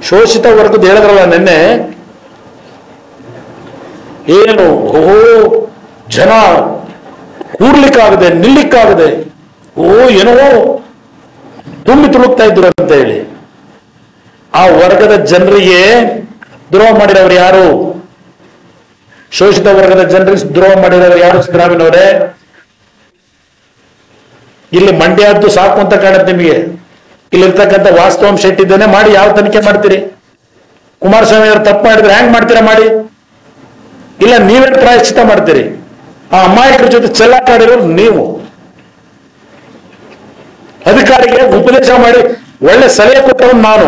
ಶೋಷಿತ ವರ್ಗದ ಹೇಳಿದ್ರಲ್ಲ ನಿನ್ನೆ ಏನು ಓ ಜನ ಕೂರ್ಲಿಕ್ಕಾಗದೆ ನಿಲ್ಲಿಕ್ಕಾಗದೆ ಓ ಏನೋ ತುಂಬಿ ತುಳುಕ್ತಾ ಇದ್ರು ಅಂತ ಹೇಳಿ ಆ ವರ್ಗದ ಜನರಿಗೆ ದ್ರೋಹ ಮಾಡಿದವರು ಯಾರು ಶೋಷಿತ ವರ್ಗದ ಜನರಿಗೆ ದ್ರೋಹ ಮಾಡಿದವರು ಯಾರು ಸಿದ್ದರಾಮಯ್ಯನವರೇ ಇಲ್ಲಿ ಮಂಡ್ಯದ್ದು ಸಾಕು ಅಂತ ಕಾಣುತ್ತೆ ನಿಮಗೆ ಇಲ್ಲಿರ್ತಕ್ಕಂಥ ವಾಸ್ತವಾಂಶ ಇಟ್ಟಿದ್ದೇನೆ ಮಾಡಿ ಯಾವ ತನಿಖೆ ಮಾಡ್ತೀರಿ ಕುಮಾರಸ್ವಾಮಿ ಅವರು ತಪ್ಪು ಮಾಡಿದ್ರೆ ಹ್ಯಾಂಗ್ ಮಾಡ್ತೀರಾ ಮಾಡಿ ಇಲ್ಲ ನೀವೇ ಪ್ರಾಯಶ್ಚಿತ ಮಾಡ್ತೀರಿ ಆ ಅಮಾಯಕರ ಜೊತೆ ಚೆಲ್ಲಾಟಾಡಿರೋರು ನೀವು ಅಧಿಕಾರಿಗೆ ಉಪದೇಶ ಮಾಡಿ ಒಳ್ಳೆ ಸಲಹೆ ಕೊಟ್ಟವನು ನಾನು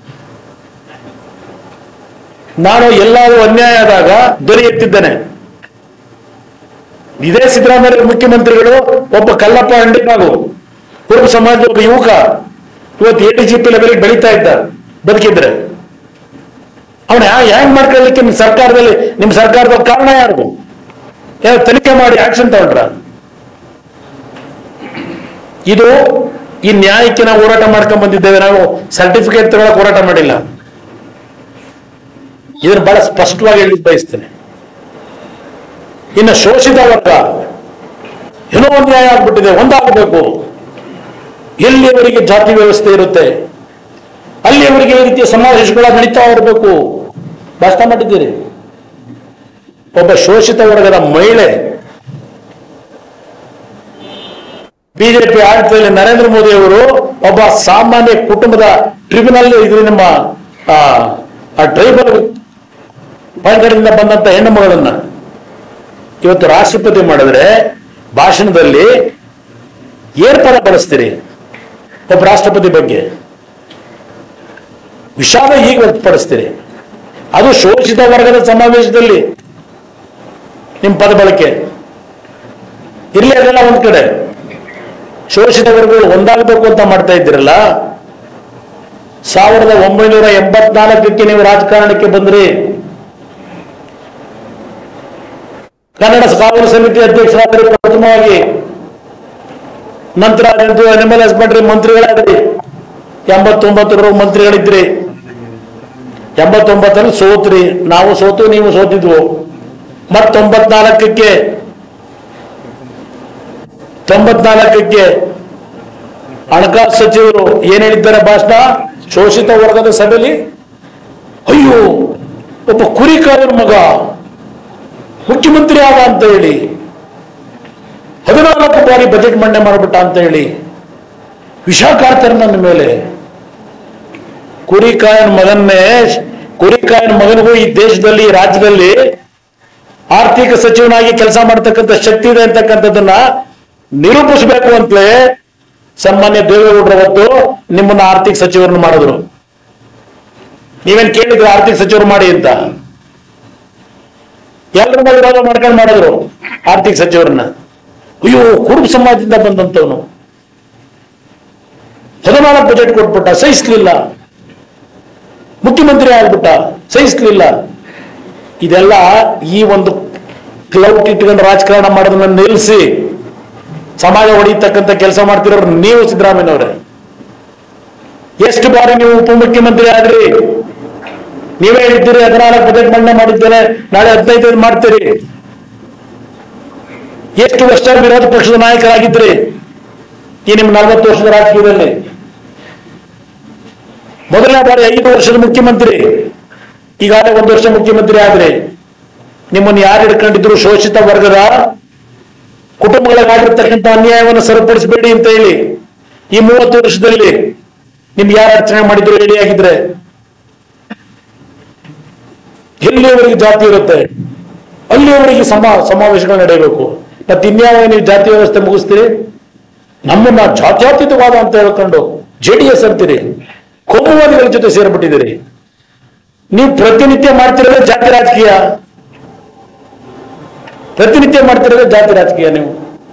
ನಾನು ಎಲ್ಲಾದರೂ ಅನ್ಯಾಯ ಆದಾಗ ಧ್ವನಿ ಎತ್ತಿದ್ದೇನೆ ಇದೇ ಸಿದ್ದರಾಮಯ್ಯ ಮುಖ್ಯಮಂತ್ರಿಗಳು ಒಬ್ಬ ಕಲ್ಲಪ್ಪ ಅಂಡಿನಾಗು ಕುರುಬ ಸಮಾಜದ ಒಬ್ಬ ಯುವಕ ಇವತ್ತು A D G P level ಬೆಳೀತಾ ಇದ್ದ ಬದುಕಿದ್ರೆ ಅವನ ಹ್ಯಾಂಗ್ ಮಾಡ್ಕೊಳ್ಳಿಕ್ಕೆ ನಿಮ್ ಸರ್ಕಾರದಲ್ಲಿ ನಿಮ್ ಸರ್ಕಾರದ ಕಾರಣ ಯಾರು ಏನೋ ತನಿಖೆ ಮಾಡಿ ಆಕ್ಷನ್ ತಗೊಂಡ್ರ ಇದು ಈ ನ್ಯಾಯಕ್ಕೆ ನಾವು ಹೋರಾಟ ಮಾಡ್ಕೊಂಡ್ ಬಂದಿದ್ದೇವೆ ನಾವು ಸರ್ಟಿಫಿಕೇಟ್ ತಗೊಳಕ್ ಹೋರಾಟ ಮಾಡಿಲ್ಲ ಇದನ್ನು ಬಹಳ ಸ್ಪಷ್ಟವಾಗಿ ಹೇಳಿ ಬಯಸ್ತೇನೆ ಇನ್ನು ಶೋಷಿತ ವರ್ಗ ಏನೋ ಒಂದು ನ್ಯಾಯ ಆಗ್ಬಿಟ್ಟಿದೆ ಒಂದಾಗಬೇಕು ಎಲ್ಲಿಯವರೆಗೆ ಜಾತಿ ವ್ಯವಸ್ಥೆ ಇರುತ್ತೆ ಅಲ್ಲಿಯವರೆಗೆ ಈ ರೀತಿಯ ಸಮಾವೇಶಗಳ ನಡೀತಾ ಇರಬೇಕು ಭಾಷಣ ಮಾಡಿದ್ದೀರಿ ಒಬ್ಬ ಶೋಷಿತ ವರ್ಗದ ಮಹಿಳೆ ಬಿಜೆಪಿ ಆಡಳಿತದಲ್ಲಿ ನರೇಂದ್ರ ಮೋದಿ ಅವರು ಒಬ್ಬ ಸಾಮಾನ್ಯ ಕುಟುಂಬದ ಟ್ರಿಬ್ಯುನಲ್ ಇದು ನಮ್ಮ ಆ, ಆ ಟ್ರೈಬಲ್ ಪಂಗಡದಿಂದ ಬಂದಂತ ಹೆಣ್ಣು ಮಗಳನ್ನ ಇವತ್ತು ರಾಷ್ಟ್ರಪತಿ ಮಾಡಿದ್ರೆ ಭಾಷಣದಲ್ಲಿ ಏನ್ ಪದ ಬಳಸ್ತೀರಿ ಒಬ್ಬ ರಾಷ್ಟ್ರಪತಿ ಬಗ್ಗೆ ವಿಷಾದ ಈಗ ವ್ಯಕ್ತಪಡಿಸ್ತೀರಿ ಅದು ಶೋಷಿತ ವರ್ಗದ ಸಮಾವೇಶದಲ್ಲಿ ನಿಮ್ಮ ಪದ ಬಳಕೆ ಇರ್ಲಿ ಅದೆಲ್ಲ ಒಂದ್ ಕಡೆ ಶೋಷಿತ ವರ್ಗಗಳು ಒಂದಾಗಬೇಕು ಅಂತ ಮಾಡ್ತಾ ಇದ್ದೀರಲ್ಲ ಸಾವಿರದ ಒಂಬೈನೂರ ಎಂಬತ್ನಾಲ್ಕಕ್ಕೆ ನೀವು ರಾಜಕಾರಣಕ್ಕೆ ಬಂದ್ರಿ ಕನ್ನಡ ಕಾವಲು ಸಮಿತಿ ಅಧ್ಯಕ್ಷರಾದ್ರಿ ಪ್ರಥಮವಾಗಿ ನಂತರ ಅನಿಮಲ್ ಹಸ್ಬೆಂಡ್ರಿ ಮಂತ್ರಿಗಳಾದ್ರಿ ಎಂಬತ್ತೊಂಬತ್ತರವರೆಗೂ ಮಂತ್ರಿಗಳಿದ್ರಿ ಎಂಬತ್ತೊಂಬತ್ತರಲ್ಲಿ ಸೋತ್ರಿ ನಾವು ಸೋತು ನೀವು ಸೋತಿದ್ವು ಮತ್ ತೊಂಬತ್ನಾಲ್ಕಕ್ಕೆ ತೊಂಬತ್ನಾಲ್ಕಕ್ಕೆ ಹಣಕಾಸು ಸಚಿವರು ಏನ್ ಹೇಳಿದ್ದಾರೆ ಭಾಷಣ ಶೋಷಿತ ವರ್ಗದ ಸಭೆಯಲ್ಲಿ ಅಯ್ಯೋ ಒಬ್ಬ ಕುರಿಕಾರನ ಮಗ ಮುಖ್ಯಮಂತ್ರಿ ಆದ ಅಂತ ಹೇಳಿ ಹದಿನಾಲ್ಕು ಬಾರಿ ಬಜೆಟ್ ಮಂಡನೆ ಮಾಡಿಬಿಟ್ಟ ಅಂತ ಹೇಳಿ ವಿಷ ಕಾಡ್ತಾರೆ ನನ್ನ ಮೇಲೆ ಕುರಿಕಾಯನ ಮಗನ್ನೇ ಕುರಿಕಾಯನ ಮಗನಿಗೂ ಈ ದೇಶದಲ್ಲಿ ಈ ರಾಜ್ಯದಲ್ಲಿ ಆರ್ಥಿಕ ಸಚಿವನಾಗಿ ಕೆಲಸ ಮಾಡ್ತಕ್ಕಂಥ ಶಕ್ತಿ ಇದೆ ಅಂತಕ್ಕಂಥದ್ದನ್ನ ನಿರೂಪಿಸಬೇಕು ಅಂತಲೇ ಸನ್ಮಾನ್ಯ ದೇವೇಗೌಡರು ಅವತ್ತು ನಿಮ್ಮನ್ನ ಆರ್ಥಿಕ ಸಚಿವರನ್ನು ಮಾಡಿದ್ರು ನೀವೇನ್ ಕೇಳಿದ್ರು ಆರ್ಥಿಕ ಸಚಿವರು ಮಾಡಿ ಅಂತ ಎಲ್ಲರನ್ನ ವಿರೋಧ ಮಾಡ್ಕೊಂಡು ಮಾಡಿದ್ರು ಆರ್ಥಿಕ ಸಚಿವರನ್ನ ಅಯ್ಯೋ ಕುರುಬ ಸಮಾಜದಿಂದ ಬಂದಂತವನು ಹದಿನಾಲ್ಕು ಬಜೆಟ್ ಕೊಟ್ಬಿಟ್ಟ ಸಹಿಸ್ಲಿಲ್ಲ ಮುಖ್ಯಮಂತ್ರಿ ಆಗ್ಬಿಟ್ಟ ಸಹಿಸ್ಲಿಲ್ಲ ಇದೆಲ್ಲ ಈ ಒಂದು ಕ್ಲೌಟ್ ಇಟ್ಕೊಂಡು ರಾಜಕಾರಣ ಮಾಡೋದನ್ನ ನಿಲ್ಲಿಸಿ ಸಮಾಜ ಹೊಡಿತಕ್ಕಂಥ ಕೆಲಸ ಮಾಡ್ತಿರೋರು ನೀವು ಸಿದ್ದರಾಮಯ್ಯನವರೇ ಎಷ್ಟು ಬಾರಿ ನೀವು ಉಪಮುಖ್ಯಮಂತ್ರಿ ಆದ್ರಿ ನೀವೇ ಹೇಳಿದ್ದೀರಿ ಹದಿನಾಲ್ಕು ಬಜೆಟ್ ಮಂಡನೆ ಮಾಡಿದ್ದೇನೆ ನಾಳೆ ಹದಿನೈದು ಮಾಡ್ತೀರಿ ಎಷ್ಟು ವರ್ಷ ವಿರೋಧ ಪಕ್ಷದ ನಾಯಕರಾಗಿದ್ರಿ ಈ ನಿಮ್ಮ ನಲವತ್ತು ವರ್ಷದ ರಾಜಕೀಯದಲ್ಲಿ ಮೊದಲನೇ ಬಾರಿ ಐದು ವರ್ಷದ ಮುಖ್ಯಮಂತ್ರಿ ಈಗಾಗಲೇ ಒಂದು ವರ್ಷ ಮುಖ್ಯಮಂತ್ರಿ ಆದ್ರೆ ನಿಮ್ಮನ್ನು ಯಾರು ಹಿಡ್ಕೊಂಡಿದ್ರು ಶೋಷಿತ ವರ್ಗದ ಕುಟುಂಬಗಳಿಗಾಗಿರ್ತಕ್ಕಂಥ ಅನ್ಯಾಯವನ್ನು ಸರಿಪಡಿಸಬೇಡಿ ಅಂತ ಹೇಳಿ ಈ ಮೂವತ್ತು ವರ್ಷದಲ್ಲಿ ನಿಮ್ಗೆ ಯಾರು ಅರ್ಚನೆ ಮಾಡಿದ್ರು ಹೇಳಿ ಆಗಿದ್ರೆ ಎಲ್ಲಿಯವರೆಗೆ ಜಾತಿ ಇರುತ್ತೆ ಅಲ್ಲಿಯವರೆಗೆ ಸಮಾ ಸಮಾವೇಶಗಳು ನಡೆಯಬೇಕು ಮತ್ತೆ ಇನ್ಯಾವ ನೀವು ಜಾತಿ ವ್ಯವಸ್ಥೆ ಮುಗಿಸ್ತೀರಿ ನಮ್ಮನ್ನ ಜಾತ್ಯತೀತವಾದ ಅಂತ ಹೇಳ್ಕೊಂಡು ಜೆ ಡಿ ಎಸ್ ಅಂತೀರಿ ಕೋಮುವಾದಿಗಳ ಜೊತೆ ಸೇರ್ಬಿಟ್ಟಿದ್ದೀರಿ ನೀವು ಪ್ರತಿನಿತ್ಯ ಮಾಡ್ತಿರೋದೇ ಜಾತಿ ರಾಜಕೀಯ ಪ್ರತಿನಿತ್ಯ ಮಾಡ್ತಿರೋದೇ ಜಾತಿ ರಾಜಕೀಯ ನೀವು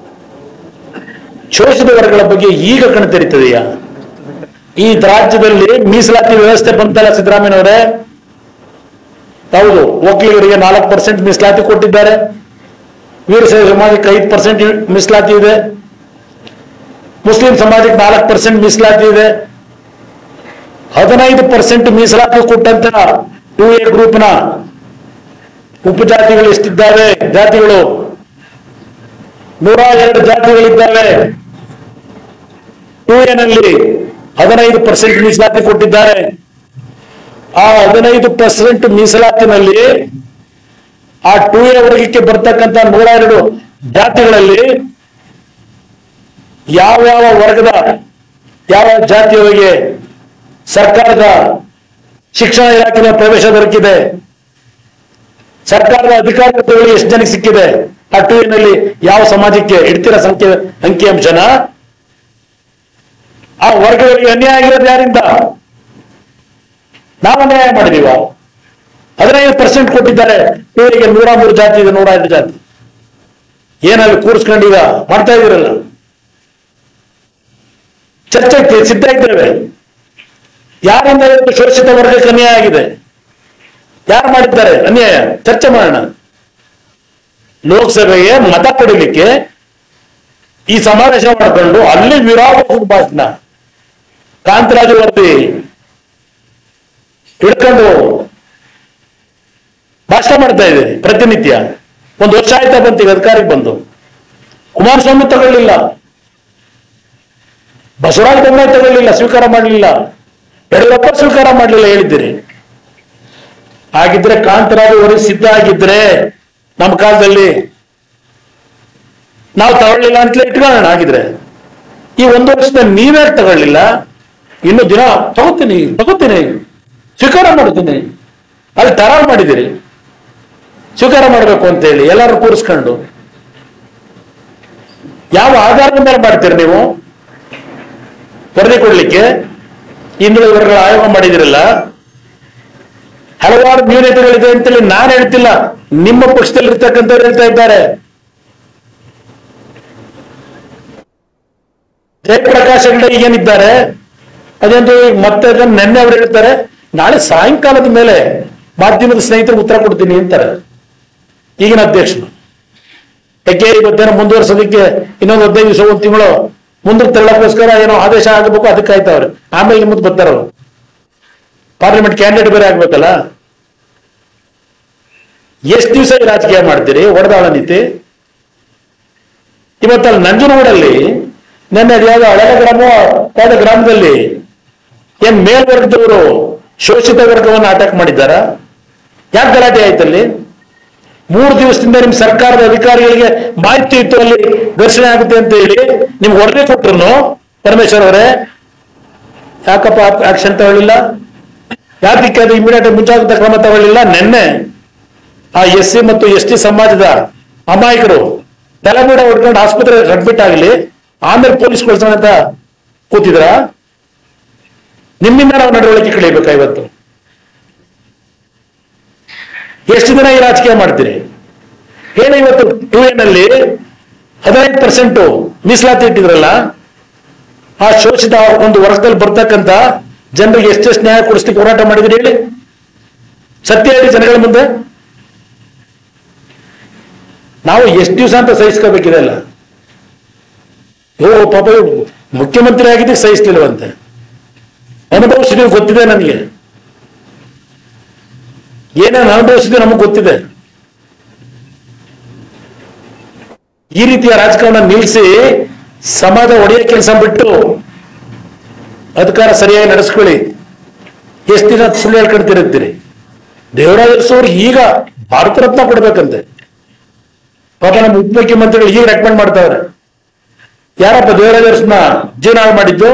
ಶೋಷಿತ ವರ್ಗಗಳ ಬಗ್ಗೆ ಈಗ ಕಣ್ ತೆರೀತದೆಯಾ ಈ ರಾಜ್ಯದಲ್ಲಿ ಮೀಸಲಾತಿ ವ್ಯವಸ್ಥೆ ಬಂತಲ್ಲ ಸಿದ್ದರಾಮಯ್ಯನವರೇ ಹೌದು ಒಕ್ಕಲಿಗರಿಗೆ ನಾಲ್ಕು ಪರ್ಸೆಂಟ್ ಮೀಸಲಾತಿ ಕೊಟ್ಟಿದ್ದಾರೆ ವೀರಶೈವ ಸಮಾಜಕ್ಕೆ ಐದು ಪರ್ಸೆಂಟ್ ಮೀಸಲಾತಿ ಇದೆ ಮುಸ್ಲಿಂ ಸಮಾಜಕ್ಕೆ ನಾಲ್ಕು ಪರ್ಸೆಂಟ್ ಮೀಸಲಾತಿ ಇದೆ ಹದಿನೈದು ಪರ್ಸೆಂಟ್ ಮೀಸಲಾತಿ ಕೊಟ್ಟಂತ ಟೂ ಎ ಗ್ರೂಪ್ನ ಉಪಜಾತಿಗಳು ಎಷ್ಟಿದ್ದಾವೆ ಜಾತಿಗಳು ನೂರ ಎರಡು ಜಾತಿಗಳಿದ್ದಾವೆ ಟೂ ಎನಲ್ಲಿ ಹದಿನೈದು ಪರ್ಸೆಂಟ್ ಮೀಸಲಾತಿ ಕೊಟ್ಟಿದ್ದಾರೆ ಆ ಹದಿನೈದು ಪರ್ಸೆಂಟ್ ಮೀಸಲಾತಿನಲ್ಲಿ ಆ ಟೂ ಎ ವರ್ಗಕ್ಕೆ ಬರ್ತಕ್ಕಂಥ ನೂರ ಎರಡು ಜಾತಿಗಳಲ್ಲಿ ಯಾವ ಯಾವ ವರ್ಗದ ಯಾವ ಜಾತಿಯವರಿಗೆ ಸರ್ಕಾರದ ಶಿಕ್ಷಣ ಇಲಾಖೆಯ ಪ್ರವೇಶ ದೊರಕಿದೆ ಸರ್ಕಾರದ ಅಧಿಕಾರಿಗಳು ಎಷ್ಟು ಜನಕ್ಕೆ ಸಿಕ್ಕಿದೆ ಆ ಟೂ ಎನಲ್ಲಿ ಯಾವ ಸಮಾಜಕ್ಕೆ ಇಡ್ತೀರ ಸಂಖ್ಯೆ ಅಂಕಿಅಂಶನ ಆ ವರ್ಗಗಳಿಗೆ ಅನ್ಯಾಯ ಆಗಿರೋದು ಯಾರಿಂದ ನಾವು ಅನ್ಯಾಯ ಮಾಡಿದೀವ ಹದಿನೈದು ಪರ್ಸೆಂಟ್ ಕೊಟ್ಟಿದ್ದಾರೆ ಇವರಿಗೆ ನೂರ ಮೂರು ಜಾತಿ ಇದೆ ನೂರ ಎರಡು ಜಾತಿ ಏನಲ್ಲಿ ಕೂರಿಸ್ಕೊಂಡು ಈಗ ಮಾಡ್ತಾ ಇದೀರಲ್ಲ ಚರ್ಚೆಗೆ ಸಿದ್ಧ ಇದ್ದೇವೆ ಯಾರಿಂದ ಇವತ್ತು ಶೋಷಿತ ವರ್ಗಕ್ಕೆ ಅನ್ಯಾಯ ಆಗಿದೆ ಯಾರು ಮಾಡಿದ್ದಾರೆ ಅನ್ಯಾಯ ಚರ್ಚೆ ಮಾಡೋಣ ಲೋಕಸಭೆಗೆ ಮತ ಪಡಿಲಿಕ್ಕೆ ಈ ಸಮಾವೇಶ ಮಾಡಿಕೊಂಡು ಅಲ್ಲಿ ವಿರಾಮ ಭಾಷಣ ಕಾಂತರಾಜು ವರದಿ ಹಿಡ್ಕೊಂಡು ಭಾಷಣ ಮಾಡ್ತಾ ಇದೆ ಪ್ರತಿನಿತ್ಯ ಒಂದು ವರ್ಷ ಆಯ್ತಾ ಬಂತೀಗ ಅಧಿಕಾರಕ್ಕೆ ಬಂದು ಕುಮಾರಸ್ವಾಮಿ ತಗೊಳ್ಳಿಲ್ಲ ಬಸವರಾಜ ಬೊಮ್ಮಾಯಿ ತಗೊಳ್ಳಿಲ್ಲ ಸ್ವೀಕಾರ ಮಾಡಲಿಲ್ಲ ಯಡಿಯೂರಪ್ಪ ಸ್ವೀಕಾರ ಮಾಡಲಿಲ್ಲ ಹೇಳಿದ್ದೀರಿ ಹಾಗಿದ್ರೆ ಕಾಂತರಾಜು ವರದಿ ಸಿದ್ಧ ಆಗಿದ್ರೆ ನಮ್ಮ ಕಾಲದಲ್ಲಿ ನಾವು ತಗೊಳ್ಳಿಲ್ಲ ಅಂತಲೇ ಇಟ್ಕೊಳ್ಳೋಣ ಆಗಿದ್ರೆ ಈ ಒಂದು ವರ್ಷದ ನೀವೇ ತಗೊಳ್ಳಿಲ್ಲ ಇನ್ನು ದಿನ ತಗೋತೀನಿ ತಗೋತೀನಿ ಸ್ವೀಕಾರ ಮಾಡ್ತೀನಿ ಅಲ್ಲಿ ತರಾವ್ ಮಾಡಿದಿರಿ ಸ್ವೀಕಾರ ಮಾಡಬೇಕು ಅಂತ ಹೇಳಿ ಎಲ್ಲರೂ ಕೂರಿಸ್ಕೊಂಡು ಯಾವ ಆಧಾರದ ಮೇಲೆ ಮಾಡ್ತೀರಿ ನೀವು ವರದಿ ಕೊಡ್ಲಿಕ್ಕೆ ಹಿಂದುಳಿದ ವರ್ಗಗಳ ಆಯೋಗ ಮಾಡಿದಿರಲ್ಲ ಹಲವಾರು ನ್ಯೂನತೆಗಳಿದೆ ಅಂತೇಳಿ ನಾನು ಹೇಳ್ತಿಲ್ಲ ನಿಮ್ಮ ಪಕ್ಷದಲ್ಲಿ ಇರ್ತಕ್ಕಂಥವ್ರು ಹೇಳ್ತಾ ಇದ್ದಾರೆ ಜಯಪ್ರಕಾಶ್ ಹೆಗಡೆ ಈಗೇನಿದ್ದಾರೆ ಅದೊಂದು ಈಗ ಮತ್ತೆ ಅದನ್ನ ನೆನ್ನೆ ಅವ್ರು ಹೇಳ್ತಾರೆ ನಾಳೆ ಸಾಯಂಕಾಲದ ಮೇಲೆ ಮಾಧ್ಯಮದ ಸ್ನೇಹಿತರು ಉತ್ತರ ಕೊಡ್ತೀನಿ ಅಂತಾರೆ ಈಗಿನ ಅಧ್ಯಕ್ಷರು ಯಾಕೆ ಇವತ್ತೇನೋ ಮುಂದುವರ್ಸೋದಕ್ಕೆ ಇನ್ನೊಂದು ಹದಿನೈದು ದಿವಸ ಒಂದು ತಿಂಗಳು ಮುಂದಕ್ಕೆ ತಳ್ಳಕ್ಕೋಸ್ಕರ ಏನೋ ಆದೇಶ ಆಗಬೇಕು ಅದಕ್ಕೆ ಕಾಯ್ತಾವ್ರೆ ಆಮೇಲೆ ನಿಮ್ಮದು ಬರ್ತಾರ ಅವ್ರು. ಪಾರ್ಲಿಮೆಂಟ್ ಕ್ಯಾಂಡಿಡೇಟ್ ಬೇರೆ ಆಗ್ಬೇಕಲ್ಲ ಎಷ್ಟು ದಿವಸ ಈ ರಾಜಕೀಯ ಮಾಡ್ತೀರಿ ಒಡೆದಾಳ ನೀತಿ ಇವತ್ತಲ್ಲಿ ನಂಜನಗೂಡಲ್ಲಿ ನಿನ್ನೆ ಅದು ಯಾವ್ದೋ ಹಳೆಯ ಗ್ರಾಮ ಯಾವ್ದೋ ಗ್ರಾಮದಲ್ಲಿ ಏನ್ ಮೇಲ್ವರ್ಗದವರು ಶೋಷಿತ ವರ್ಗವನ್ನು ಅಟ್ಯಾಕ್ ಮಾಡಿದ್ದಾರ ಯಾಕೆ ಗಲಾಟೆ ಆಯ್ತಲ್ಲಿ ಮೂರು ದಿವಸದಿಂದ ನಿಮ್ ಸರ್ಕಾರದ ಅಧಿಕಾರಿಗಳಿಗೆ ಮಾಹಿತಿ ಇತ್ತು ಅಲ್ಲಿ ಘರ್ಷಣೆ ಆಗುತ್ತೆ ಅಂತ ಹೇಳಿ ನಿಮ್ಗೆ ವರದಿ ಕೊಟ್ರು ಪರಮೇಶ್ವರ್ ಅವರೇ ಯಾಕಪ್ಪ ಆಕ್ಷನ್ ತಗೊಳ್ಳಿಲ್ಲ ಯಾಕೆ ಅದು ಇಮಿಡಿಯೇಟ್ ಮುಂಜಾಗ್ರತಾ ಕ್ರಮ ತಗೊಳ್ಳಿಲ್ಲ ನಿನ್ನೆ ಆ ಎಸ್ ಸಿ ಮತ್ತು ಎಸ್ ಟಿ ಸಮಾಜದ ಅಮಾಯಕರು ತಲೆಬೂಡ ಹೊಡ್ಕೊಂಡು ಆಸ್ಪತ್ರೆ ಅಡ್ಮಿಟ್ ಆಗಲಿ ಆಮೇಲೆ ಪೊಲೀಸ್ ಕಳ್ಸೋಣ ಅಂತ ಕೂತಿದ್ರ ನಿಮ್ಮಿಂದ ನಾವು ನಡವಳಿಕೆ ಕಳಿಬೇಕಾ ಇವತ್ತು ಎಷ್ಟು ದಿನ ಈ ರಾಜಕೀಯ ಮಾಡ್ತೀರಿ ಏನು ಇವತ್ತು ಟೂ ನಲ್ಲಿ ಹದಿನೈದು ಪರ್ಸೆಂಟ್ ಮೀಸಲಾತಿ ಇಟ್ಟಿದ್ರಲ್ಲ ಆ ಶೋಷಿತ ಒಂದು ವರ್ಗದಲ್ಲಿ ಬರ್ತಕ್ಕಂತ ಜನರಿಗೆ ಎಷ್ಟೆಷ್ಟು ನ್ಯಾಯ ಕೊಡಿಸ್ಲಿಕ್ಕೆ ಹೋರಾಟ ಮಾಡಿದ್ರಿ ಹೇಳಿ ಸತ್ಯ ಹೇಳಿ ಜನಗಳ ಮುಂದೆ ನಾವು ಎಷ್ಟು ದಿವಸ ಅಂತ ಸಹಿಸ್ಕೋಬೇಕಿದೆ ಅಲ್ಲ ಓ ಪಾಪ ಇವ್ರು ಮುಖ್ಯಮಂತ್ರಿ ಆಗಿದ್ದಕ್ಕೆ ಸಹಿಸ್ಲಿಲ್ವಂತೆ ಅನುಭವಿಸಿದೀವಿ ಗೊತ್ತಿದೆ ನನಗೆ ಏನೇನು ಅನುಭವಿಸಿದ್ವಿ ನಮಗೆ ಗೊತ್ತಿದೆ ಈ ರೀತಿಯ ರಾಜಕಾರಣ ನಿಲ್ಲಿಸಿ ಸಮಾಜ ಒಡೆಯ ಕೆಲಸ ಬಿಟ್ಟು ಅಧಿಕಾರ ಸರಿಯಾಗಿ ನಡೆಸ್ಕೊಳ್ಳಿ ಎಷ್ಟು ದಿನ ಸುಳ್ಳು ಹೇಳ್ಕೊಂಡ್ತಿರುತ್ತೀರಿ ದೇವರಾಜ ಅರಸು ಈಗ ಭಾರತ ರತ್ನ ಕೊಡ್ಬೇಕಂತೆ ಪಾಪ ನಮ್ಮ ಉಪಮುಖ್ಯಮಂತ್ರಿಗಳು ಈಗ ರೆಕಮೆಂಡ್ ಮಾಡ್ತಾವ್ರೆ ಯಾರಪ್ಪ ದೇವರಾಜ ಅರಸನ್ನ ಜೀವನ ಹಾಳು ಮಾಡಿದ್ದು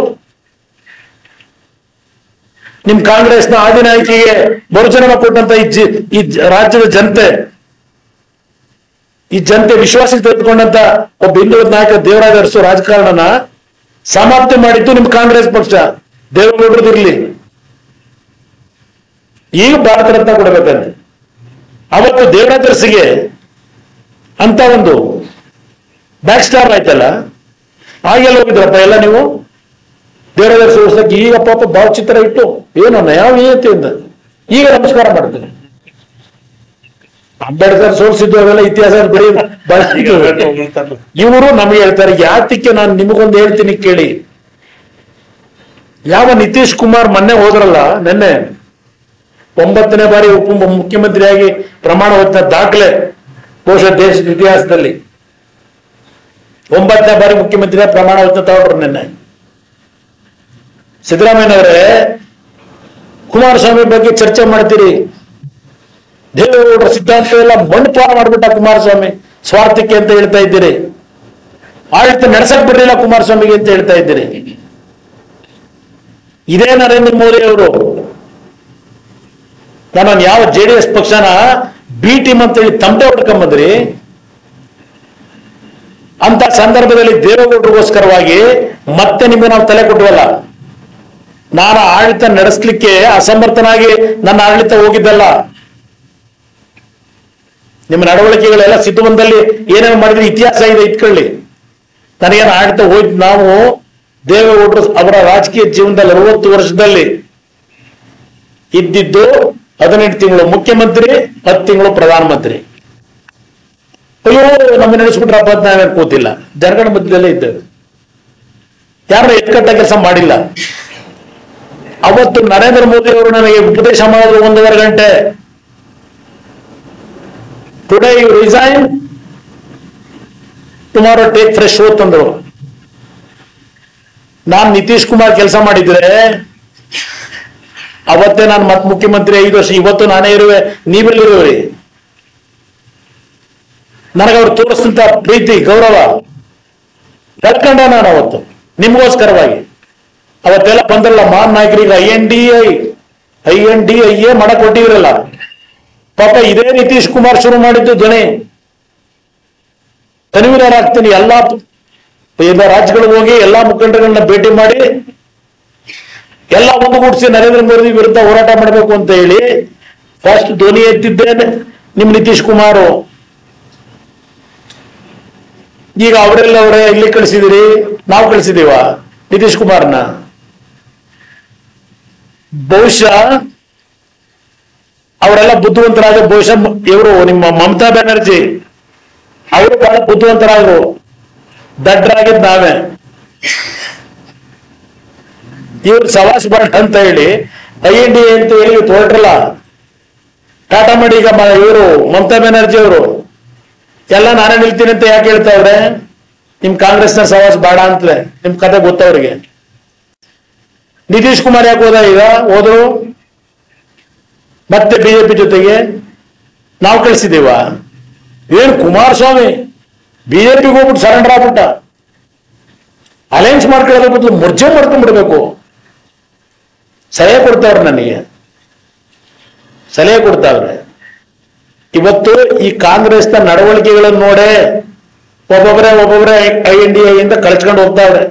ನಿಮ್ ಕಾಂಗ್ರೆಸ್ನ ಆದಿನ ಆಯ್ಕೆಗೆ ಬಹುಜನ ಕೊಟ್ಟಂತ ಈ ಜಿ ಈ ಜ- ರಾಜ್ಯದ ಜನತೆ ಈ ಜನತೆ ವಿಶ್ವಾಸಕ್ಕೆ ತೆಗೆದುಕೊಂಡಂತ ಒಬ್ಬ ಹಿಂದುಳಿದ ನಾಯಕ ದೇವರಾಜ ಅರಸು ರಾಜಕಾರಣನ ಸಮಾಪ್ತಿ ಮಾಡಿದ್ದು ನಿಮ್ ಕಾಂಗ್ರೆಸ್ ಪಕ್ಷ ದೇವೇಗೌಡರದಿರ್ಲಿ ಈಗ ಭಾರತ ರತ್ನ ಕೊಡಬೇಕಂತೆ ಅವತ್ತು ದೇವರಾಜ ಅರಸಿಗೆ ಅಂತ ಒಂದು ಬ್ಯಾಕ್ ಸ್ಟಾರ್ ಆಯ್ತಲ್ಲ ಆಗೆಲ್ಲ ಹೋಗಿದ್ರಪ್ಪ ಎಲ್ಲ ನೀವು ದೇವರಾಜ ಅರಸು ಉಳ್ಸಕ್ಕೆ ಈಗ ಪಾಪ ಭಾವಚಿತ್ರ ಇಟ್ಟು ಏನನ್ನ ಯಾವ ನಿಯತಿಯಿಂದ ಈಗ ನಮಸ್ಕಾರ ಮಾಡ್ತೇನೆ ಅಂಬೇಡ್ಕರ್ ಸೋಲ್ಸಿದ್ದು ಅವೆಲ್ಲ ಇತಿಹಾಸ ಬರೀ ಇವರು ನಮಗೆ ಹೇಳ್ತಾರೆ ಯಾತಕ್ಕೆ ನಾನು ನಿಮಗೊಂದು ಹೇಳ್ತೀನಿ ಕೇಳಿ ಯಾವ ನಿತೀಶ್ ಕುಮಾರ್ ಮೊನ್ನೆ ಹೋದ್ರಲ್ಲ ನಿನ್ನೆ ಒಂಬತ್ತನೇ ಬಾರಿ ಉಪ ಮುಖ್ಯಮಂತ್ರಿಯಾಗಿ ಪ್ರಮಾಣ ವಚನ ದಾಖಲೆ ಬಹುಶಃ ದೇಶದ ಇತಿಹಾಸದಲ್ಲಿ ಒಂಬತ್ತನೇ ಬಾರಿ ಮುಖ್ಯಮಂತ್ರಿ ಪ್ರಮಾಣ ವಚನ ತಗೊಂಡ್ರು ನಿನ್ನೆ ಸಿದ್ದರಾಮಯ್ಯನವರೇ ಕುಮಾರಸ್ವಾಮಿ ಬಗ್ಗೆ ಚರ್ಚೆ ಮಾಡ್ತೀರಿ ದೇವೇಗೌಡರ ಸಿದ್ಧಾಂತ ಎಲ್ಲ ಮಣ್ಣುಪಾಲ ಮಾಡ್ಬಿಟ್ಟ ಕುಮಾರಸ್ವಾಮಿ ಸ್ವಾರ್ಥಕ್ಕೆ ಅಂತ ಹೇಳ್ತಾ ಇದ್ದೀರಿ ಆಡಳಿತ ನಡೆಸಕ್ ಬಿಡ್ಲಿಲ್ಲ ಕುಮಾರಸ್ವಾಮಿಗೆ ಅಂತ ಹೇಳ್ತಾ ಇದ್ದೀರಿ ಇದೇ ನರೇಂದ್ರ ಮೋದಿ ಅವರು ನಾನು ಯಾವ ಜೆ ಡಿ ಎಸ್ ಪಕ್ಷನ ಬಿ ಟೀಮ್ ಅಂತ ಹೇಳಿ ತಮಟೆ ಹೊಡ್ಕೊಂಬಂದ್ರಿ ಅಂತ ಸಂದರ್ಭದಲ್ಲಿ ದೇವೇಗೌಡರಿಗೋಸ್ಕರವಾಗಿ ಮತ್ತೆ ನಿಮಗೆ ನಾವು ತಲೆ ಕೊಟ್ಟವಲ್ಲ ನಾನು ಆಡಳಿತ ನಡೆಸಲಿಕ್ಕೆ ಅಸಮರ್ಥನಾಗಿ ನನ್ನ ಆಡಳಿತ ಹೋಗಿದ್ದಲ್ಲ ನಿಮ್ಮ ನಡವಳಿಕೆಗಳೆಲ್ಲ ಸಿದ್ಧವಂದಲ್ಲಿ ಏನೇನು ಮಾಡಿದ್ರೆ ಇತಿಹಾಸ ಇದೆ ಇಟ್ಕೊಳ್ಳಿ ನನಗೇನು ಆಡಳಿತ ಹೋಯ್ತು ನಾವು ದೇವೇಗೌಡರು ಅವರ ರಾಜಕೀಯ ಜೀವನದಲ್ಲಿ ಅರವತ್ತು ವರ್ಷದಲ್ಲಿ ಇದ್ದಿದ್ದು ಹದಿನೆಂಟು ತಿಂಗಳು ಮುಖ್ಯಮಂತ್ರಿ ಹತ್ತು ತಿಂಗಳು ಪ್ರಧಾನಮಂತ್ರಿ ಅಯ್ಯೋ ನಮ್ಮ ನಡೆಸ್ಬಿಟ್ರಪ್ಪ ಅಂತ ನಾವೇನು ಕೂತಿಲ್ಲ ಜನಗಣ ಮಧ್ಯದಲ್ಲೇ ಇದ್ದೇವೆ ಯಾರು ಎತ್ಕಟ್ಟ ಕೆಲಸ ಮಾಡಿಲ್ಲ ಅವತ್ತು ನರೇಂದ್ರ ಮೋದಿ ಅವರು ನನಗೆ ಉಪದೇಶ ಮಾಡಿದ್ರು ಒಂದೂವರೆ ಗಂಟೆ today you resign tomorrow take fresh oath ಅಂದ್ರು ನಾನ್ ನಿತೀಶ್ ಕುಮಾರ್ ಕೆಲಸ ಮಾಡಿದ್ರೆ ಅವತ್ತೇ ನಾನು ಮತ್ ಮುಖ್ಯಮಂತ್ರಿ ಐದು ವರ್ಷ ಇವತ್ತು ನಾನೇ ಇರುವೆ ನೀವೆಲ್ಲಿರುವೆ ನನಗೆ ಅವ್ರು ತೋರಿಸಿದಂತ ಪ್ರೀತಿ ಗೌರವ ಕಳ್ಕೊಂಡೆ ನಾನು ಅವತ್ತು ನಿಮಗೋಸ್ಕರವಾಗಿ ಅವತ್ತೆಲ್ಲ ಬಂದ್ರಲ್ಲ ಮಾನ್ ನಾಯಕರಿಗೆ I N D I I N D I A ಮಾಡಕ್ ಕೊಟ್ಟಿರಲ್ಲ ಪಾಪ ಇದೇ ನಿತೀಶ್ ಕುಮಾರ್ ಶುರು ಮಾಡಿದ್ದು ಧ್ವನಿ ಕನ್ವೀನರ್ ಆಗ್ತೀನಿ ಎಲ್ಲಾ ಎಲ್ಲ ರಾಜ್ಯಗಳಿಗೆ ಹೋಗಿ ಎಲ್ಲಾ ಮುಖಂಡರುಗಳನ್ನ ಭೇಟಿ ಮಾಡಿ ಎಲ್ಲ ಒಂದುಗೂಡಿಸಿ ನರೇಂದ್ರ ಮೋದಿ ವಿರುದ್ಧ ಹೋರಾಟ ಮಾಡಬೇಕು ಅಂತ ಹೇಳಿ ಫಸ್ಟ್ ಧ್ವನಿ ಎತ್ತಿದ್ದೇನೆ ನಿಮ್ ನಿತೀಶ್ ಕುಮಾರ್ ಈಗ ಅವರೆಲ್ಲ ಅವರೇ ಇಲ್ಲಿ ಕಳಿಸಿದಿರಿ ನಾವು ಕಳಿಸಿದೀವ ನಿತೀಶ್ ಕುಮಾರ್ನ ಬಹುಶಃ ಅವರೆಲ್ಲ ಬುದ್ಧಿವಂತರಾದ ಬಹುಶಃ ಇವರು ನಿಮ್ಮ ಮಮತಾ ಬ್ಯಾನರ್ಜಿ ಅವರು ಬಹಳ ಬುದ್ಧಿವಂತರಾದ್ರು ದಡ್ಡರಾಗಿದ್ ನಾವೇ ಇವ್ರು ಸವಾಸ್ ಭಟ್ ಅಂತ ಹೇಳಿ ಐ ಎನ್ ಡಿ ಅಂತ ಹೇಳಿ ಇವತ್ತು ಹೊರಟ್ರಲ್ಲ ಟಾಟಾ ಮಾಡಿ ಈಗ ಇವರು ಮಮತಾ ಬ್ಯಾನರ್ಜಿ ಅವರು ಎಲ್ಲ ನಾನೇ ನಿಲ್ತೀನಿ ಅಂತ ಯಾಕೆ ಹೇಳ್ತಾವ್ರೆ ನಿಮ್ ಕಾಂಗ್ರೆಸ್ನ ಸವಾಸ್ ಬೇಡ ಅಂತಲೇ ನಿಮ್ ಕತೆ ಗೊತ್ತವ್ರಿಗೆ ನಿತೀಶ್ ಕುಮಾರ್ ಯಾಕೆ ಹೋದ ಈಗ ಹೋದ್ರು ಮತ್ತೆ ಬಿಜೆಪಿ ಜೊತೆಗೆ ನಾವು ಕಳಿಸಿದೀವ ಏನ್ ಕುಮಾರಸ್ವಾಮಿ ಬಿಜೆಪಿಗೆ ಹೋಗ್ಬಿಟ್ಟು ಸರೆಂಡರ್ ಆಗ್ಬಿಟ್ಟ ಅಲಯನ್ಸ್ ಮಾಡ್ಕೊಳ್ಳೋದ್ರ ಬದಲು ಮುರ್ಜೆ ಮಾಡ್ಕೊಂಡ್ಬಿಡ್ಬೇಕು ಸಲಹೆ ಕೊಡ್ತಾವ್ರೆ ನನಗೆ ಸಲಹೆ ಕೊಡ್ತಾವ್ರೆ ಇವತ್ತು ಈ ಕಾಂಗ್ರೆಸ್ನ ನಡವಳಿಕೆಗಳನ್ನು ನೋಡೇ ಒಬ್ಬೊಬ್ಬರೇ ಒಬ್ಬೊಬ್ಬರೇ ಐ ಎನ್ ಡಿ ಐ ಇಂದ ಕಳ್ಸ್ಕೊಂಡು ಹೋಗ್ತಾವ್ರೆ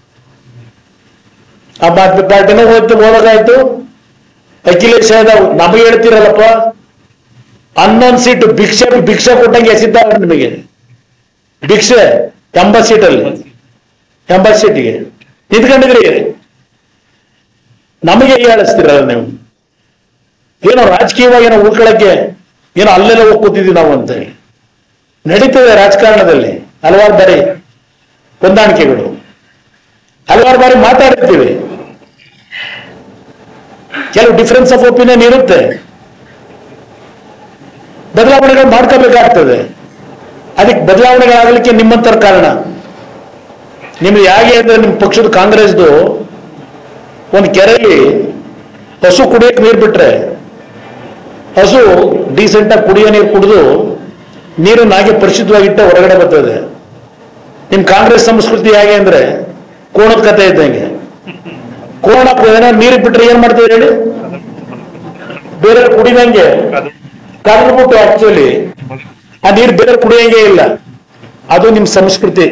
ಆ ಆದ್ಮಿ ಪಾರ್ಟಿನೂ ಹೋಯ್ತು ಹೋದಾಗಾಯ್ತು ಅಖಿಲೇಶ್ ಯಾದವ್ ನಮಗೆ ಹೇಳ್ತೀರಲ್ಲಪ್ಪ ಹನ್ನೊಂದು ಸೀಟು ಭಿಕ್ಷೆ ಭಿಕ್ಷೆ ಕೊಟ್ಟಂಗೆ ಎಸಿದ್ದಾರೆ ನಿಮಗೆ ಭಿಕ್ಷೆ ಎಂಬತ್ತು ಸೀಟಲ್ಲಿ ಎಂಬತ್ತು ಸೀಟಿಗೆ ನಿಂತ್ಕೊಂಡಿದ್ರಿ ನಮಗೆ ಹೇಳಿಸ್ತೀರಲ್ಲ ನೀವು ಏನೋ ರಾಜಕೀಯವಾಗಿ ಏನೋ ಉಳ್ಕೊಳಕ್ಕೆ ಏನೋ ಅಲ್ಲೆಲ್ಲ ಹೋಗಿ ಕೂತಿದ್ವಿ ನಾವು ಅಂತ ಹೇಳಿ ನಡೀತದೆ ರಾಜಕಾರಣದಲ್ಲಿ ಹಲವಾರು ಬಾರಿ ಹೊಂದಾಣಿಕೆಗಳು ಹಲವಾರು ಬಾರಿ ಮಾತಾಡಿರ್ತೀವಿ ಕೆಲವು ಡಿಫರೆನ್ಸ್ ಆಫ್ ಒಪಿನಿಯನ್ ಇರುತ್ತೆ ಬದಲಾವಣೆಗಳು ಮಾಡ್ಕೋಬೇಕಾಗ್ತದೆ ಅದಕ್ಕೆ ಬದಲಾವಣೆಗಳಾಗಲಿಕ್ಕೆ ನಿಮ್ಮಂತರ ಕಾರಣ ನಿಮ್ದು ಹೇಗೆ ಅಂದ್ರೆ ನಿಮ್ಮ ಪಕ್ಷದ ಕಾಂಗ್ರೆಸ್ದು ಒಂದು ಕೆರೆಯಲ್ಲಿ ಹಸು ಕುಡಿಯಕ್ಕೆ ನೀರು ಬಿಟ್ರೆ ಹಸು ಡೀಸೆಂಟ್ ಆಗಿ ಕುಡಿಯೋ ನೀರು ಕುಡಿದು ನೀರನ್ನು ಹಾಗೆ ಪರಿಶುದ್ಧವಾಗಿಟ್ಟ ಹೊರಗಡೆ ಬರ್ತದೆ ನಿಮ್ ಕಾಂಗ್ರೆಸ್ ಸಂಸ್ಕೃತಿ ಹೇಗೆ ಅಂದ್ರೆ ಕೋಣದ ಕತೆ ಇದ್ದಂಗೆ ಕೋಣ ಏನೋ ನೀರು ಬಿಟ್ರೆ ಏನ್ ಮಾಡ್ತೀವಿ ಹೇಳಿ ಬೇರೆ ಕುಡಿದಂಗೆ ಕರೆದ್ಬಿಟ್ಟು ಆಕ್ಚುಲಿ ಆ ನೀರು ಬೇರೆ ಕುಡಿಯಂಗೆ ಇಲ್ಲ ಅದು ನಿಮ್ ಸಂಸ್ಕೃತಿ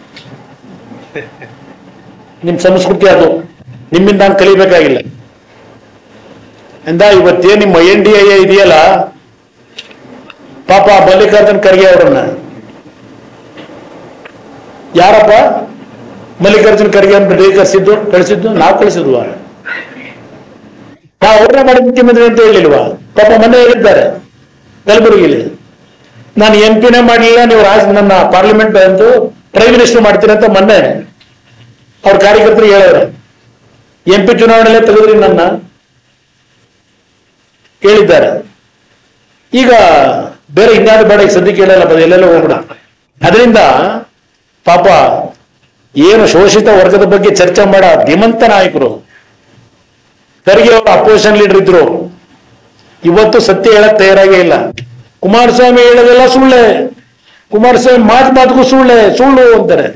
ನಿಮ್ ಸಂಸ್ಕೃತಿ ಅದು ನಿಮ್ಮಿಂದ ನಾನು ಕಲಿಬೇಕಾಗಿಲ್ಲ ಅಂದ ಇವತ್ತೇ ನಿಮ್ಮ ಎನ್ ಡಿ ಐ ಇದೆಯಲ್ಲ ಪಾಪ ಮಲ್ಲಿಕಾರ್ಜುನ್ ಖರ್ಗೆ ಅವರನ್ನ ಯಾರಪ್ಪ ಮಲ್ಲಿಕಾರ್ಜುನ್ ಖರ್ಗೆ ಅಂತ ಕಳಿಸಿದ್ದು ಕಳಿಸಿದ್ದು ನಾವು ಕಳಿಸಿದ್ವಾ ನಾವು ಅವ್ರನ್ನ ಮಾಡಿ ಮುಖ್ಯಮಂತ್ರಿ ಅಂತ ಹೇಳಿಲ್ವಾ ಪಾಪ ಮೊನ್ನೆ ಹೇಳಿದ್ದಾರೆ ಕಲಬುರಗಿಲಿ ನಾನು ಎಂ ಪಿನೇ ಮಾಡಲಿಲ್ಲ ನೀವು ರಾಜ್ ನನ್ನ ಪಾರ್ಲಿಮೆಂಟ್ ಅಂತೂ ಪ್ರೈಮ್ ಮಿನಿಸ್ಟರ್ ಮಾಡ್ತೀನಿ ಅಂತ ಮೊನ್ನೆ ಅವ್ರ ಕಾರ್ಯಕರ್ತರಿಗೆ ಹೇಳವ್ರೆ ಎಂ ಪಿ ಚುನಾವಣೆಯಲ್ಲೇ ತೆಗೆದ್ರಿ ನನ್ನ ಹೇಳಿದ್ದಾರೆ ಈಗ ಬೇರೆ ಹಿಂಗಾದ್ರು ಬೇಡ ಈಗ ಸದ್ಯಕ್ಕೆ ಹೇಳಲ್ಲ ಬರೀ ಎಲ್ಲೆಲ್ಲೋ ಹೋಗ್ಬಿಡ ಅದರಿಂದ ಪಾಪ ಏನು ಶೋಷಿತ ವರ್ಗದ ಬಗ್ಗೆ ಚರ್ಚೆ ಮಾಡ ಧೀಮಂತ ನಾಯಕರು ಖರ್ಗೆ ಅವರು ಅಪೋಸಿಷನ್ ಲೀಡರ್ ಇದ್ರು ಇವತ್ತು ಸತ್ಯ ಹೇಳಕ್ ತಯಾರಾಗೇ ಇಲ್ಲ ಕುಮಾರಸ್ವಾಮಿ ಹೇಳೋದೆಲ್ಲ ಸುಳ್ಳೆ ಕುಮಾರಸ್ವಾಮಿ ಮಾತು ಮಾತಿಗೂ ಸುಳ್ಳೆ ಸುಳ್ಳು ಅಂತಾರೆ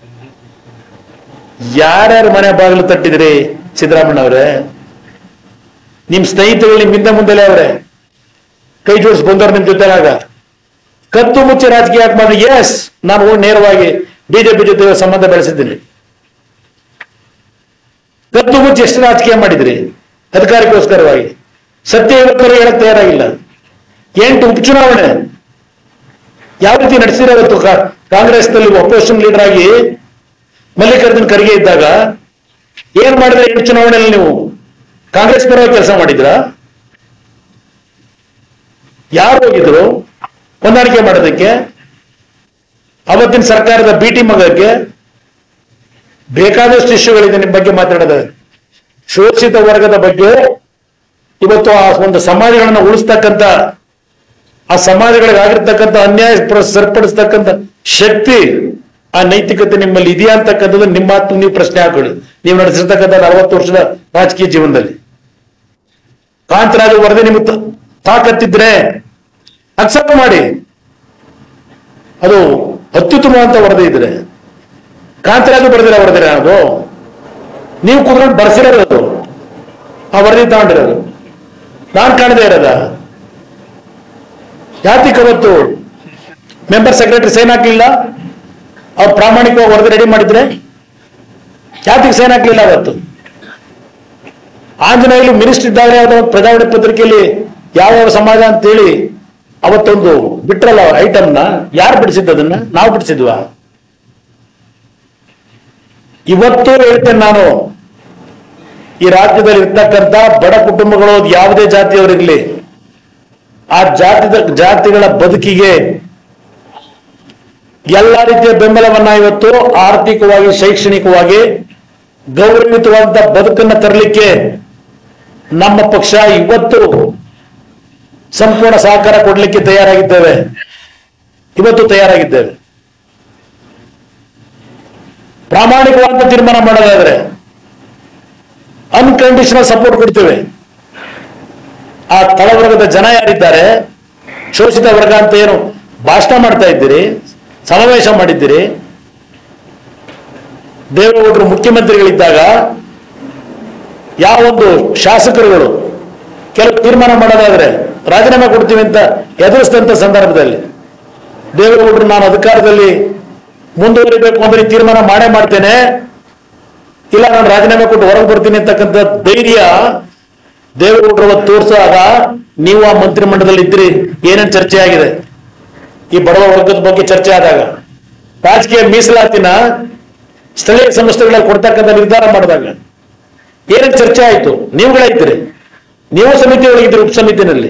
ಯಾರ್ಯಾರ ಮನೆ ಬಾಗಿಲು ತಟ್ಟಿದ್ರಿ ಸಿದ್ದರಾಮಣ್ಣ ಅವರೇ ನಿಮ್ ಸ್ನೇಹಿತರು ನಿಮ್ ಹಿಂದೆ ಮುಂದೆಲೆ ಅವರೇ ಕೈ ಜೋಡಿಸಿ ಬಂದವ್ರು ನಿಮ್ ಜೊತೆಲಾಗ ಕತ್ತು ಮುಚ್ಚಿ ರಾಜಕೀಯ ಯಾಕೆ ಮಾಡಿ ಎಸ್ ನಾನು ಹೋಗಿ ನೇರವಾಗಿ ಬಿಜೆಪಿ ಜೊತೆ ಸಂಬಂಧ ಬೆಳೆಸಿದ್ದೀನಿ ಕತ್ತು ಮುಚ್ಚಿ ಎಷ್ಟು ರಾಜಕೀಯ ಮಾಡಿದ್ರಿ ಅಧಿಕಾರಕ್ಕೋಸ್ಕರವಾಗಿ ಸತ್ಯ ಇವತ್ತರೂ ಹೇಳಕ್ ತಯಾರಾಗಿಲ್ಲ ಎಂಟು ಉಪಚುನಾವಣೆ ಯಾವ ರೀತಿ ನಡೆಸಿರೋ ಇವತ್ತು ಕಾ- ಕಾಂಗ್ರೆಸ್ನಲ್ಲಿ ಅಪೋಸಿಷನ್ ಲೀಡರ್ ಆಗಿ ಮಲ್ಲಿಕಾರ್ಜುನ್ ಖರ್ಗೆ ಇದ್ದಾಗ ಏನ್ ಮಾಡಿದ್ರೆ ಎಂಟು ಚುನಾವಣೆಯಲ್ಲಿ ನೀವು ಕಾಂಗ್ರೆಸ್ ಪರವಾಗಿ ಕೆಲಸ ಮಾಡಿದ್ರ ಯಾರು ಹೋಗಿದ್ರು ಹೊಂದಾಣಿಕೆ ಮಾಡೋದಕ್ಕೆ ಅವತ್ತಿನ ಸರ್ಕಾರದ ಬಿಟಿ ಮಗಕ್ಕೆ ಬೇಕಾದಷ್ಟು ಇಶ್ಯೂಗಳಿದೆ ನಿಮ್ಮ ಬಗ್ಗೆ ಮಾತಾಡೋದು ಶೋಷಿತ ವರ್ಗದ ಬಗ್ಗೆ ಇವತ್ತು ಆ ಒಂದು ಸಮಾಜಗಳನ್ನ ಉಳಿಸ್ತಕ್ಕಂಥ ಆ ಸಮಾಜಗಳಿಗೆ ಆಗಿರ್ತಕ್ಕಂಥ ಅನ್ಯಾಯ ಪ್ರ- ಸರಿಪಡಿಸ್ತಕ್ಕಂಥ ಶಕ್ತಿ ಆ ನೈತಿಕತೆ ನಿಮ್ಮಲ್ಲಿ ಇದೆಯಾ ಅಂತಕ್ಕಂಥದ್ದು ನಿಮ್ಮ ಮಾತು ನೀವು ಪ್ರಶ್ನೆ ಹಾಕೊಳ್ಳಿ ನೀವು ನಡೆಸಿರ್ತಕ್ಕಂಥ ನಲವತ್ತು ವರ್ಷದ ರಾಜಕೀಯ ಜೀವನದಲ್ಲಿ ಕಾಂತರಾಜು ವರದಿ ನಿಮ್ಗೆ ತ- ತಾಕತ್ತಿದ್ರೆ ಅಕ್ಸೆಪ್ಟ್ ಮಾಡಿ ಅದು ಅತ್ಯುತ್ತಮವಾದಂತ ವರದಿ ಇದ್ರೆ ಕಾಂತರಾಜು ಬರೆದಿರೋ ವರದಿರ ಅದು ನೀವು ಕುತ್ಕೊಂಡು ಬರ್ಸಿರೋದು ಅದು ಆ ವರದಿ ತಗೊಂಡಿರೋದು ನಾನ್ ಕಾಣದೇ ಇರೋದ ಯಾತಿಕ್ ಅವತ್ತು ಮೆಂಬರ್ ಸೆಕ್ರೆಟರಿ ಸೈನ್ ಹಾಕ್ಲಿಲ್ಲ ಅವ್ರು ಪ್ರಾಮಾಣಿಕವಾಗಿ ವರದಿ ರೆಡಿ ಮಾಡಿದ್ರೆ ಯಾತಿಗೆ ಸೈನ್ ಹಾಕ್ಲಿಲ್ಲ ಅವತ್ತು ಆಂಜನೇಯಲು ಮಿನಿಸ್ಟರ್ ಇದ್ದಾಗ ಯಾವುದೋ ಒಂದು ಪ್ರಜಾವಾಣಿ ಪತ್ರಿಕೆಯಲ್ಲಿ ಯಾವ ಯಾವ ಸಮಾಜ ಅಂತೇಳಿ ಅವತ್ತೊಂದು ಬಿಟ್ರಲ್ಲ ಐಟಮ್ನ ಯಾರು ಬಿಡಿಸಿದ್ದು ಅದನ್ನ ನಾವು ಬಿಡಿಸಿದ್ವಾ ಇವತ್ತು ಹೇಳ್ತೇನೆ ನಾನು ಈ ರಾಜ್ಯದಲ್ಲಿ ಇರ್ತಕ್ಕಂಥ ಬಡ ಕುಟುಂಬಗಳು ಯಾವುದೇ ಜಾತಿಯವರಿರ್ಲಿ ಆ ಜಾತಿದ ಜಾತಿಗಳ ಬದುಕಿಗೆ ಎಲ್ಲ ರೀತಿಯ ಬೆಂಬಲವನ್ನ ಇವತ್ತು ಆರ್ಥಿಕವಾಗಿ ಶೈಕ್ಷಣಿಕವಾಗಿ ಗೌರವಿತವಾದಂತ ಬದುಕನ್ನ ತರಲಿಕ್ಕೆ ನಮ್ಮ ಪಕ್ಷ ಇವತ್ತು ಸಂಪೂರ್ಣ ಸಹಕಾರ ಕೊಡಲಿಕ್ಕೆ ತಯಾರಾಗಿದ್ದೇವೆ ಇವತ್ತು ತಯಾರಾಗಿದ್ದೇವೆ ಪ್ರಾಮಾಣಿಕವಾದ ತೀರ್ಮಾನ ಮಾಡೋದಾದ್ರೆ ಅನ್ಕಂಡೀಷನಲ್ ಸಪೋರ್ಟ್ ಕೊಡ್ತೇವೆ ಆ ತಳವರ್ಗದ ಜನ ಯಾರಿದ್ದಾರೆ ಶೋಷಿತ ವರ್ಗ ಅಂತ ಏನು ಭಾಷಣ ಮಾಡ್ತಾ ಇದ್ದೀರಿ ಸಮಾವೇಶ ಮಾಡಿದ್ದೀರಿ ದೇವೇಗೌಡರು ಮುಖ್ಯಮಂತ್ರಿಗಳಿದ್ದಾಗ ಯಾವೊಂದು ಶಾಸಕರುಗಳು ಕೆಲವು ತೀರ್ಮಾನ ಮಾಡೋದಾದ್ರೆ ರಾಜೀನಾಮೆ ಕೊಡ್ತೀವಿ ಅಂತ ಎದುರಿಸಿದಂತ ಸಂದರ್ಭದಲ್ಲಿ ದೇವೇಗೌಡರು ನಾನು ಅಧಿಕಾರದಲ್ಲಿ ಮುಂದುವರಿಬೇಕು ಅಂದ್ರೆ ಈ ತೀರ್ಮಾನ ಮಾಡೇ ಮಾಡ್ತೇನೆ ಇಲ್ಲ ನಾನು ರಾಜೀನಾಮೆ ಕೊಟ್ಟು ಹೊರಗೆ ಬರ್ತೀನಿ ಅಂತಕ್ಕಂಥ ಧೈರ್ಯ ದೇವೇಗೌಡರು ಅವತ್ತು ತೋರಿಸಿದಾಗ ನೀವು ಆ ಮಂತ್ರಿಮಂಡಲದಲ್ಲಿ ಇದ್ರಿ ಏನೇನು ಚರ್ಚೆ ಆಗಿದೆ ಈ ಬಡವ ವರ್ಗದ ಬಗ್ಗೆ ಚರ್ಚೆ ಆದಾಗ ರಾಜಕೀಯ ಮೀಸಲಾತಿನ ಸ್ಥಳೀಯ ಸಂಸ್ಥೆಗಳಲ್ಲಿ ಕೊಡ್ತಕ್ಕಂಥ ನಿರ್ಧಾರ ಮಾಡಿದಾಗ ಏನೇನು ಚರ್ಚೆ ಆಯ್ತು ನೀವುಗಳೇ ಇದ್ರಿ ನೀವು ಸಮಿತಿ ಒಳಗಿದ್ರಿ ಉಪಸಮಿತಿನಲ್ಲಿ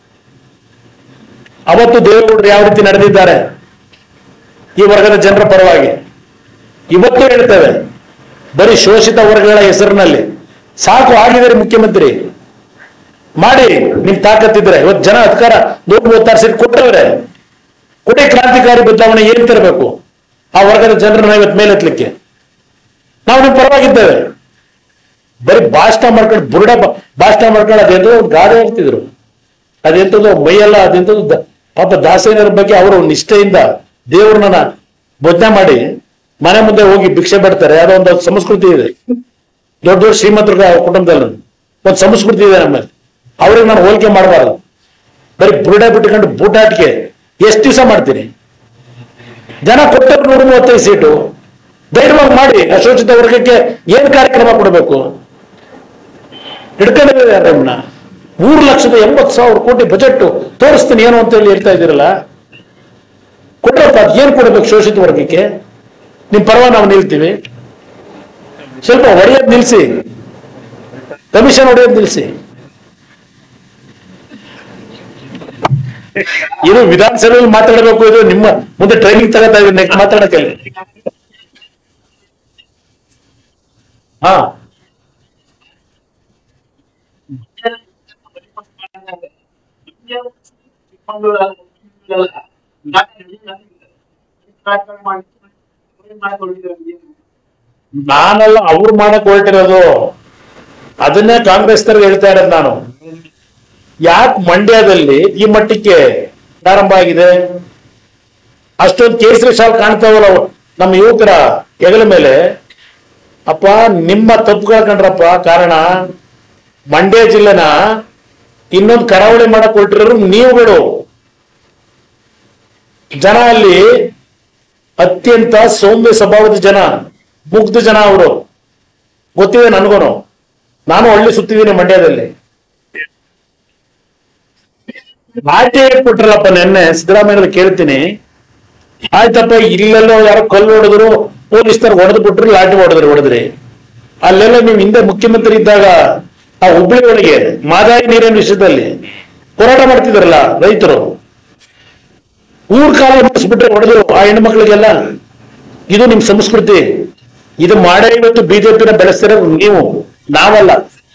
ಅವತ್ತು ದೇವೇಗೌಡರು ಯಾವ ರೀತಿ ನಡೆದಿದ್ದಾರೆ ಈ ವರ್ಗದ ಜನರ ಪರವಾಗಿ ಇವತ್ತು ಹೇಳ್ತೇವೆ ಬರೀ ಶೋಷಿತ ವರ್ಗಗಳ ಹೆಸರಿನಲ್ಲಿ ಸಾಕು ಆಗಿದ್ದಾರೆ ಮುಖ್ಯಮಂತ್ರಿ ಮಾಡಿ ನಿಮ್ ತಾಕತ್ತಿದ್ರೆ ಇವತ್ತು ಜನ ಅಧಿಕಾರ ನೂರ ಮೂವತ್ತಾರು ಸೀಟ್ ಕೊಟ್ಟವ್ರೆ ಕೊಡಿ ಕ್ರಾಂತಿಕಾರಿ ಬದಲಾವಣೆ ಏನ್ ತರಬೇಕು ಆ ವರ್ಗದ ಜನರನ್ನ ಇವತ್ತು ಮೇಲೆತ್ತಲಿಕ್ಕೆ ನಾವು ನಿಮ್ ಪರವಾಗಿದ್ದೇವೆ ಬರೀ ಭಾಷಣ ಮಾಡ್ಕೊಂಡು ಬುರುಡ ಬ- ಭಾಷಣ ಮಾಡ್ಕೊಂಡು ಅದೆಂತೋ ಒಂದು ಗಾದೆ ಹೇಳ್ತಿದ್ರು ಅದೆಂತದ್ದು ಮೈಯೆಲ್ಲ ಅದೆಂತದ್ದು ದ- ಪಾಪ ದಾಸೇನರ ಬಗ್ಗೆ ಅವರು ನಿಷ್ಠೆಯಿಂದ ದೇವ್ರನ್ನ ಭೋಜನ ಮಾಡಿ ಮನೆ ಮುಂದೆ ಹೋಗಿ ಭಿಕ್ಷೆ ಬಿಡ್ತಾರೆ ಅದೋ ಒಂದು ಸಂಸ್ಕೃತಿ ಇದೆ ದೊಡ್ಡ ದೊಡ್ಡ ಶ್ರೀಮಂತರ ಕುಟುಂಬದಲ್ಲಿ ಒಂದು ಸಂಸ್ಕೃತಿ ಇದೆ ನಮ್ಮಲ್ಲಿ ಅವ್ರಿಗೆ ನಾನು ಹೋಲಿಕೆ ಮಾಡಬಾರದು ಬರೀ ಬುರುಡೆ ಬಿಟ್ಕೊಂಡು ಬೂಟಾಟಿಕೆ ಎಷ್ಟು ದಿವಸ ಮಾಡ್ತೀನಿ ಜನ ಕೊಟ್ಟರು ನೂರ ಮೂವತ್ತೈದು ಸೀಟು ಧೈರ್ಯವಾಗಿ ಮಾಡಿ ಅಶೋಚಿತ ವರ್ಗಕ್ಕೆ ಏನ್ ಕಾರ್ಯಕ್ರಮ ಕೊಡಬೇಕು ಹಿಡ್ಕೊಂಡಿದ್ದಾರೆ ನಮ್ಮನ್ನ ಮೂರು ಲಕ್ಷದ ಎಂಬತ್ತು ಸಾವಿರ ಕೋಟಿ ಬಜೆಟ್ ತೋರಿಸ್ತೀನಿ ಏನು ಅಂತ ಹೇಳಿ ಹೇಳ್ತಾ ಇದ್ದೀರಲ್ಲ ಕೊಟ್ರಪ್ಪ ಅದ್ ಏನ್ ಕೊಡಬೇಕು ಶೋಷಿತ ವರ್ಗಕ್ಕೆ ನಿಮ್ ಪರವಾಗಿ ನಾವು ನಿಲ್ತೀವಿ ಸ್ವಲ್ಪ ಹೊಡೆಯೋದ್ ನಿಲ್ಸಿ ಕಮಿಷನ್ ಹೊಡೆಯೋದ್ ನಿಲ್ಸಿ ಇದು ವಿಧಾನಸಭೆಯಲ್ಲಿ ಮಾತಾಡಬೇಕು ಇದು ನಿಮ್ಮ ಮುಂದೆ ಟ್ರೈನಿಂಗ್ ತಗೋತಾ ಇದ್ದೀನಿ ನೆಕ್ಸ್ಟ್ ಮಾತಾಡಕ್ಕೆ ಹಾ ನಾನಲ್ಲ ಅವ್ರು ಮಾಡಕ್ ಹೊರಟಿರೋದು ಅದನ್ನೇ ಕಾಂಗ್ರೆಸ್ನವ್ರಿಗೆ ಹೇಳ್ತಾ ಇರೋದು ನಾನು ಯಾಕೆ ಮಂಡ್ಯದಲ್ಲಿ ಈ ಮಟ್ಟಕ್ಕೆ ಪ್ರಾರಂಭ ಆಗಿದೆ ಅಷ್ಟೊಂದು ಕೇಸರಿ ಶಾಲ್ ಕಾಣ್ತಾವಲ್ಲ ಅವು ನಮ್ಮ ಯುವಕರ ಹೆಗಲ ಮೇಲೆ ಅಪ್ಪ ನಿಮ್ಮ ತಪ್ಪುಗಳ ಕಂಡ್ರಪ್ಪ ಕಾರಣ ಮಂಡ್ಯ ಜಿಲ್ಲೆನ ಇನ್ನೊಂದು ಕರಾವಳಿ ಮಾಡಕ್ ಹೊರಟಿರೋರು ನೀವುಗಳು ಜನ ಅಲ್ಲಿ ಅತ್ಯಂತ ಸೌಮ್ಯ ಸ್ವಭಾವದ ಜನ ಮುಗ್ಧ ಜನ ಅವರು ಗೊತ್ತಿದೆ ನನಗೂನು ನಾನು ಹಳ್ಳಿ ಸುತ್ತಿದ್ದೀನಿ ಮಂಡ್ಯದಲ್ಲಿ ನಾಟ್ಯ ಕೊಟ್ರಲ್ಲಪ್ಪ ನೆನ್ನೆ ಸಿದ್ದರಾಮಯ್ಯ ಕೇಳ್ತೀನಿ ಆಯ್ತಪ್ಪ ಇಲ್ಲೆಲ್ಲೋ ಯಾರೋ ಕಲ್ಲು ಹೊಡೆದ್ರು ಪೊಲೀಸ್ನವ್ರು ಹೊಡೆದು ಬಿಟ್ರು ಲಾಠಿ ಹೊಡೆದ್ರು ಹೊಡೆದ್ರಿ ಅಲ್ಲೆಲ್ಲ ನೀವು ಹಿಂದೆ ಮುಖ್ಯಮಂತ್ರಿ ಇದ್ದಾಗ ಆ ಹುಬ್ಳಿ ಒಳಗೆ ಮಾದಾಯಿ ನೀರಿನ ವಿಷಯದಲ್ಲಿ ಹೋರಾಟ ಮಾಡ್ತಿದ್ರಲ್ಲ ರೈತರು ಊರ್ ಕಾಲ ಬಿಟ್ರೆ ಹೊಡೆದ್ರು ಆ ಹೆಣ್ಮಕ್ಳಿಗೆಲ್ಲ ಇದು ನಿಮ್ ಸಂಸ್ಕೃತಿ ಇದು ಮಾಡೇ ಇವತ್ತು ಬಿಜೆಪಿನ ಬೆಳೆಸ್ತಿರೋ ನೀವು ನಾವಲ್ಲ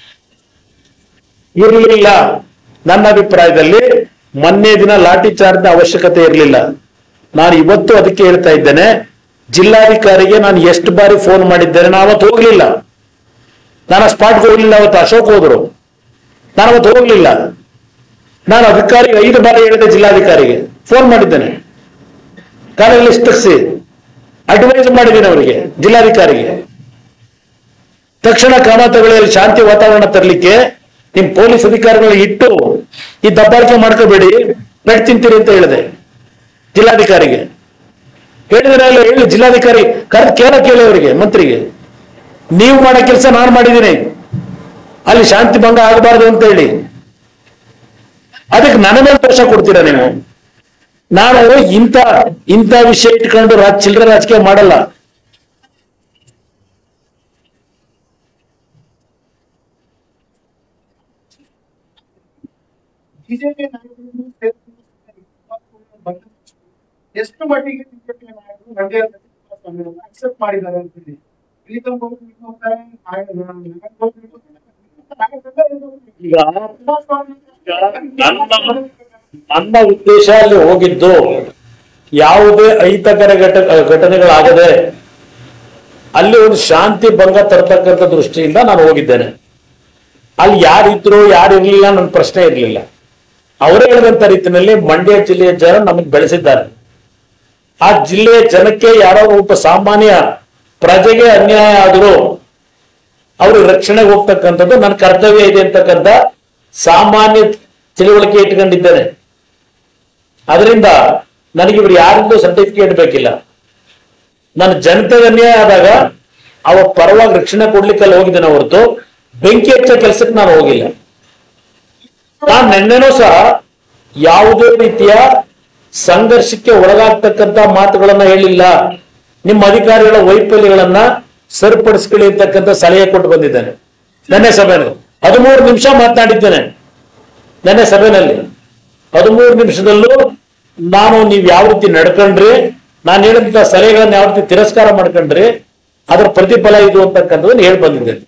ಇರಲಿಲ್ಲ ನನ್ನ ಅಭಿಪ್ರಾಯದಲ್ಲಿ ಮೊನ್ನೆ ದಿನ ಲಾಠಿ ಚಾರ್ಜ್ ಅವಶ್ಯಕತೆ ಇರಲಿಲ್ಲ ನಾನು ಇವತ್ತು ಅದಕ್ಕೆ ಹೇಳ್ತಾ ಇದ್ದೇನೆ ಜಿಲ್ಲಾಧಿಕಾರಿಗೆ ನಾನು ಎಷ್ಟು ಬಾರಿ ಫೋನ್ ಮಾಡಿದ್ದೇನೆ ನಾನು ಅವತ್ತು ಹೋಗ್ಲಿಲ್ಲ ನಾನು ಆ ಸ್ಪಾಟ್ಗೆ ಹೋಗ್ಲಿಲ್ಲ ಅವತ್ತು ಅಶೋಕ್ ಹೋದ್ರು ನಾನು ಅವತ್ತು ಹೋಗ್ಲಿಲ್ಲ ನಾನು ಅಧಿಕಾರಿಗೆ ಐದು ಬಾರಿ ಹೇಳಿದೆ ಜಿಲ್ಲಾಧಿಕಾರಿಗೆ ಫೋನ್ ಮಾಡಿದ್ದೇನೆ ಕಾಲೇಜ್ ಲಿಸ್ಟ್ ತೆಗ್ಸಿ ಅಡ್ವೈಸ್ ಮಾಡಿದ್ದೀನಿ ಅವರಿಗೆ ಜಿಲ್ಲಾಧಿಕಾರಿಗೆ ತಕ್ಷಣ ಕ್ರಮ ತಗೊಳ್ಳಿ ಶಾಂತಿ ವಾತಾವರಣ ತರಲಿಕ್ಕೆ ನಿಮ್ ಪೊಲೀಸ್ ಅಧಿಕಾರಿಗಳನ್ನ ಇಟ್ಟು ಈ ದಬ್ಬಾಳಿಕೆ ಮಾಡ್ಕೋಬೇಡಿ ಪೆಟ್ ತಿಂತೀರಿ ಅಂತ ಹೇಳಿದೆ ಜಿಲ್ಲಾಧಿಕಾರಿಗೆ ಹೇಳಿದ್ರೆ ಅಲ್ಲ ಹೇಳಿ ಜಿಲ್ಲಾಧಿಕಾರಿ ಕರೆದು ಕೇಳ ಕೇಳಿ ಅವರಿಗೆ ಮಂತ್ರಿಗೆ ನೀವು ಮಾಡೋ ಕೆಲಸ ನಾನು ಮಾಡಿದ್ದೀನಿ ಅಲ್ಲಿ ಶಾಂತಿ ಭಂಗ ಆಗಬಾರ್ದು ಅಂತ ಹೇಳಿ ಅದಕ್ಕೆ ನನ್ನ ಮೇಲೆ ದೋಷ ಕೊಡ್ತೀರಾ ನೀವು ನಾನು ಇಂಥ ಇಂಥ ವಿಷಯ ಇಟ್ಕೊಂಡು ರಾಜ್ ಚಿಲ್ಲರೆ ರಾಜಕೀಯ ಮಾಡಲ್ಲ ಬಿಜೆಪಿ ನಾಯಕರನ್ನು ಎಷ್ಟು ಮಟ್ಟಿಗೆ ಬಿಜೆಪಿ ನಾಯಕರು ಮಂಡ್ಯ ಅಕ್ಸೆಪ್ಟ್ ಮಾಡಿದ್ದಾರೆ ಅಂತ ಹೇಳಿ ಇಲ್ಲಿ ತನಕ ಹೋಗಿ ಇಲ್ಲಿ ಹೋಗ್ತಾರೆ, ನಾಳೆ- ನಾಳೆ ಹೋಗಿ ಇಲ್ಲಿ ಹೋಗ್ತಾರೆ. ನಾಯಕರೆಲ್ಲ ಇಲ್ಲಿ ಹೋಗ್ತಾರೆ. ಈಗ ಕುಮಾರಸ್ವಾಮಿ ನನ್ನ ನನ್ನ ಉದ್ದೇಶ ಅಲ್ಲಿ ಹೋಗಿದ್ದು ಯಾವುದೇ ಅಹಿತಕರ ಘಟ ಘಟನೆಗಳಾಗದೆ ಅಲ್ಲಿ ಒಂದು ಶಾಂತಿ ಭಂಗ ತರ್ತಕ್ಕಂಥ ದೃಷ್ಟಿಯಿಂದ ನಾನು ಹೋಗಿದ್ದೇನೆ ಅಲ್ಲಿ ಯಾರಿದ್ರು ಯಾರು ಇರ್ಲಿಲ್ಲ ನನ್ನ ಪ್ರಶ್ನೆ ಇರಲಿಲ್ಲ ಅವರೇ ಹೇಳಿದಂತ ರೀತಿಯಲ್ಲಿ ಮಂಡ್ಯ ಜಿಲ್ಲೆಯ ಜನ ನಮಗೆ ಬೆಳೆಸಿದ್ದಾರೆ ಆ ಜಿಲ್ಲೆಯ ಜನಕ್ಕೆ ಯಾರೋ ಒಬ್ಬ ಸಾಮಾನ್ಯ ಪ್ರಜೆಗೆ ಅನ್ಯಾಯ ಆದರೂ ಅವರು ರಕ್ಷಣೆಗೆ ಹೋಗ್ತಕ್ಕಂಥದ್ದು ನನ್ನ ಕರ್ತವ್ಯ ಇದೆ ಅಂತಕ್ಕಂಥ ಸಾಮಾನ್ಯ ತಿಳುವಳಿಕೆ ಇಟ್ಕೊಂಡಿದ್ದೇನೆ ಅದರಿಂದ ನನಗೆ ಇವರು ಯಾರಿಂದೂ ಸರ್ಟಿಫಿಕೇಟ್ ಬೇಕಿಲ್ಲ ನನ್ನ ಜನತೆಗೆ ಅನ್ಯಾಯ ಆದಾಗ ಅವ ಪರವಾಗಿ ರಕ್ಷಣೆ ಕೊಡ್ಲಿಕ್ಕೆ ಅಲ್ಲಿ ಹೋಗಿದ್ದೇನೆ ಹೊರತು ಬೆಂಕಿ ಹಚ್ಚೋ ಕೆಲಸಕ್ಕೆ ನಾನು ಹೋಗಿಲ್ಲ ನಾನು ನಿನ್ನೆನೂ ಸಹ ಯಾವುದೇ ರೀತಿಯ ಸಂಘರ್ಷಕ್ಕೆ ಒಳಗಾಗ್ತಕ್ಕಂತ ಮಾತುಗಳನ್ನ ಹೇಳಿಲ್ಲ ನಿಮ್ಮ ಅಧಿಕಾರಿಗಳ ವೈಫಲ್ಯಗಳನ್ನ ಸರಿಪಡಿಸ್ಕೊಳ್ಳಿ ಅಂತಕ್ಕಂಥ ಸಲಹೆ ಕೊಟ್ಟು ಬಂದಿದ್ದೇನೆ ನೆನ್ನೆ ಸಭೆಯಲ್ಲಿ ಹದಿಮೂರು ನಿಮಿಷ ಮಾತನಾಡಿದ್ದೇನೆ ನೆನ್ನೆ ಸಭೆಯಲ್ಲಿ ಹದಿಮೂರು ನಿಮಿಷದಲ್ಲೂ ನಾನು ನೀವು ಯಾವ ರೀತಿ ನಡ್ಕೊಂಡ್ರಿ ನಾನು ಹೇಳಿದಂತ ಸಲಹೆಗಳನ್ನ ಯಾವ ರೀತಿ ತಿರಸ್ಕಾರ ಮಾಡ್ಕೊಂಡ್ರಿ ಅದರ ಪ್ರತಿಫಲ ಇದು ಅಂತಕ್ಕಂಥದ್ದನ್ನ ಹೇಳಿ ಬಂದಿದ್ದೇನೆ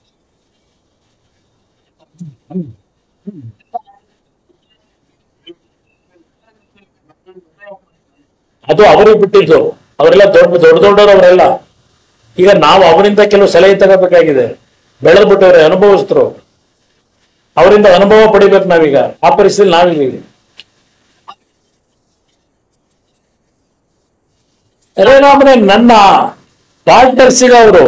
ಅದು ಅವರಿಗೆ ಬಿಟ್ಟಿದ್ದು ಅವರೆಲ್ಲ ದೊಡ್ಡ ದೊಡ್ಡ ದೊಡ್ಡವರು ಅವರೆಲ್ಲ ಈಗ ನಾವು ಅವರಿಂದ ಕೆಲವು ಸಲಹೆ ತಗೋಬೇಕಾಗಿದೆ ಬೆಳೆದು ಬಿಟ್ಟವ್ರೆ ಅನುಭವಿಸ್ತರು ಅವರಿಂದ ಅನುಭವ ಪಡಿಬೇಕು ನಾವೀಗ ಆ ಪರಿಸ್ಥಿತಿ ನಾವಿದ್ದೀವಿ ರೇರಾಮನೆ ನನ್ನ ಪಾರ್ಟ್ನರ್ಸಿಗ ಅವರು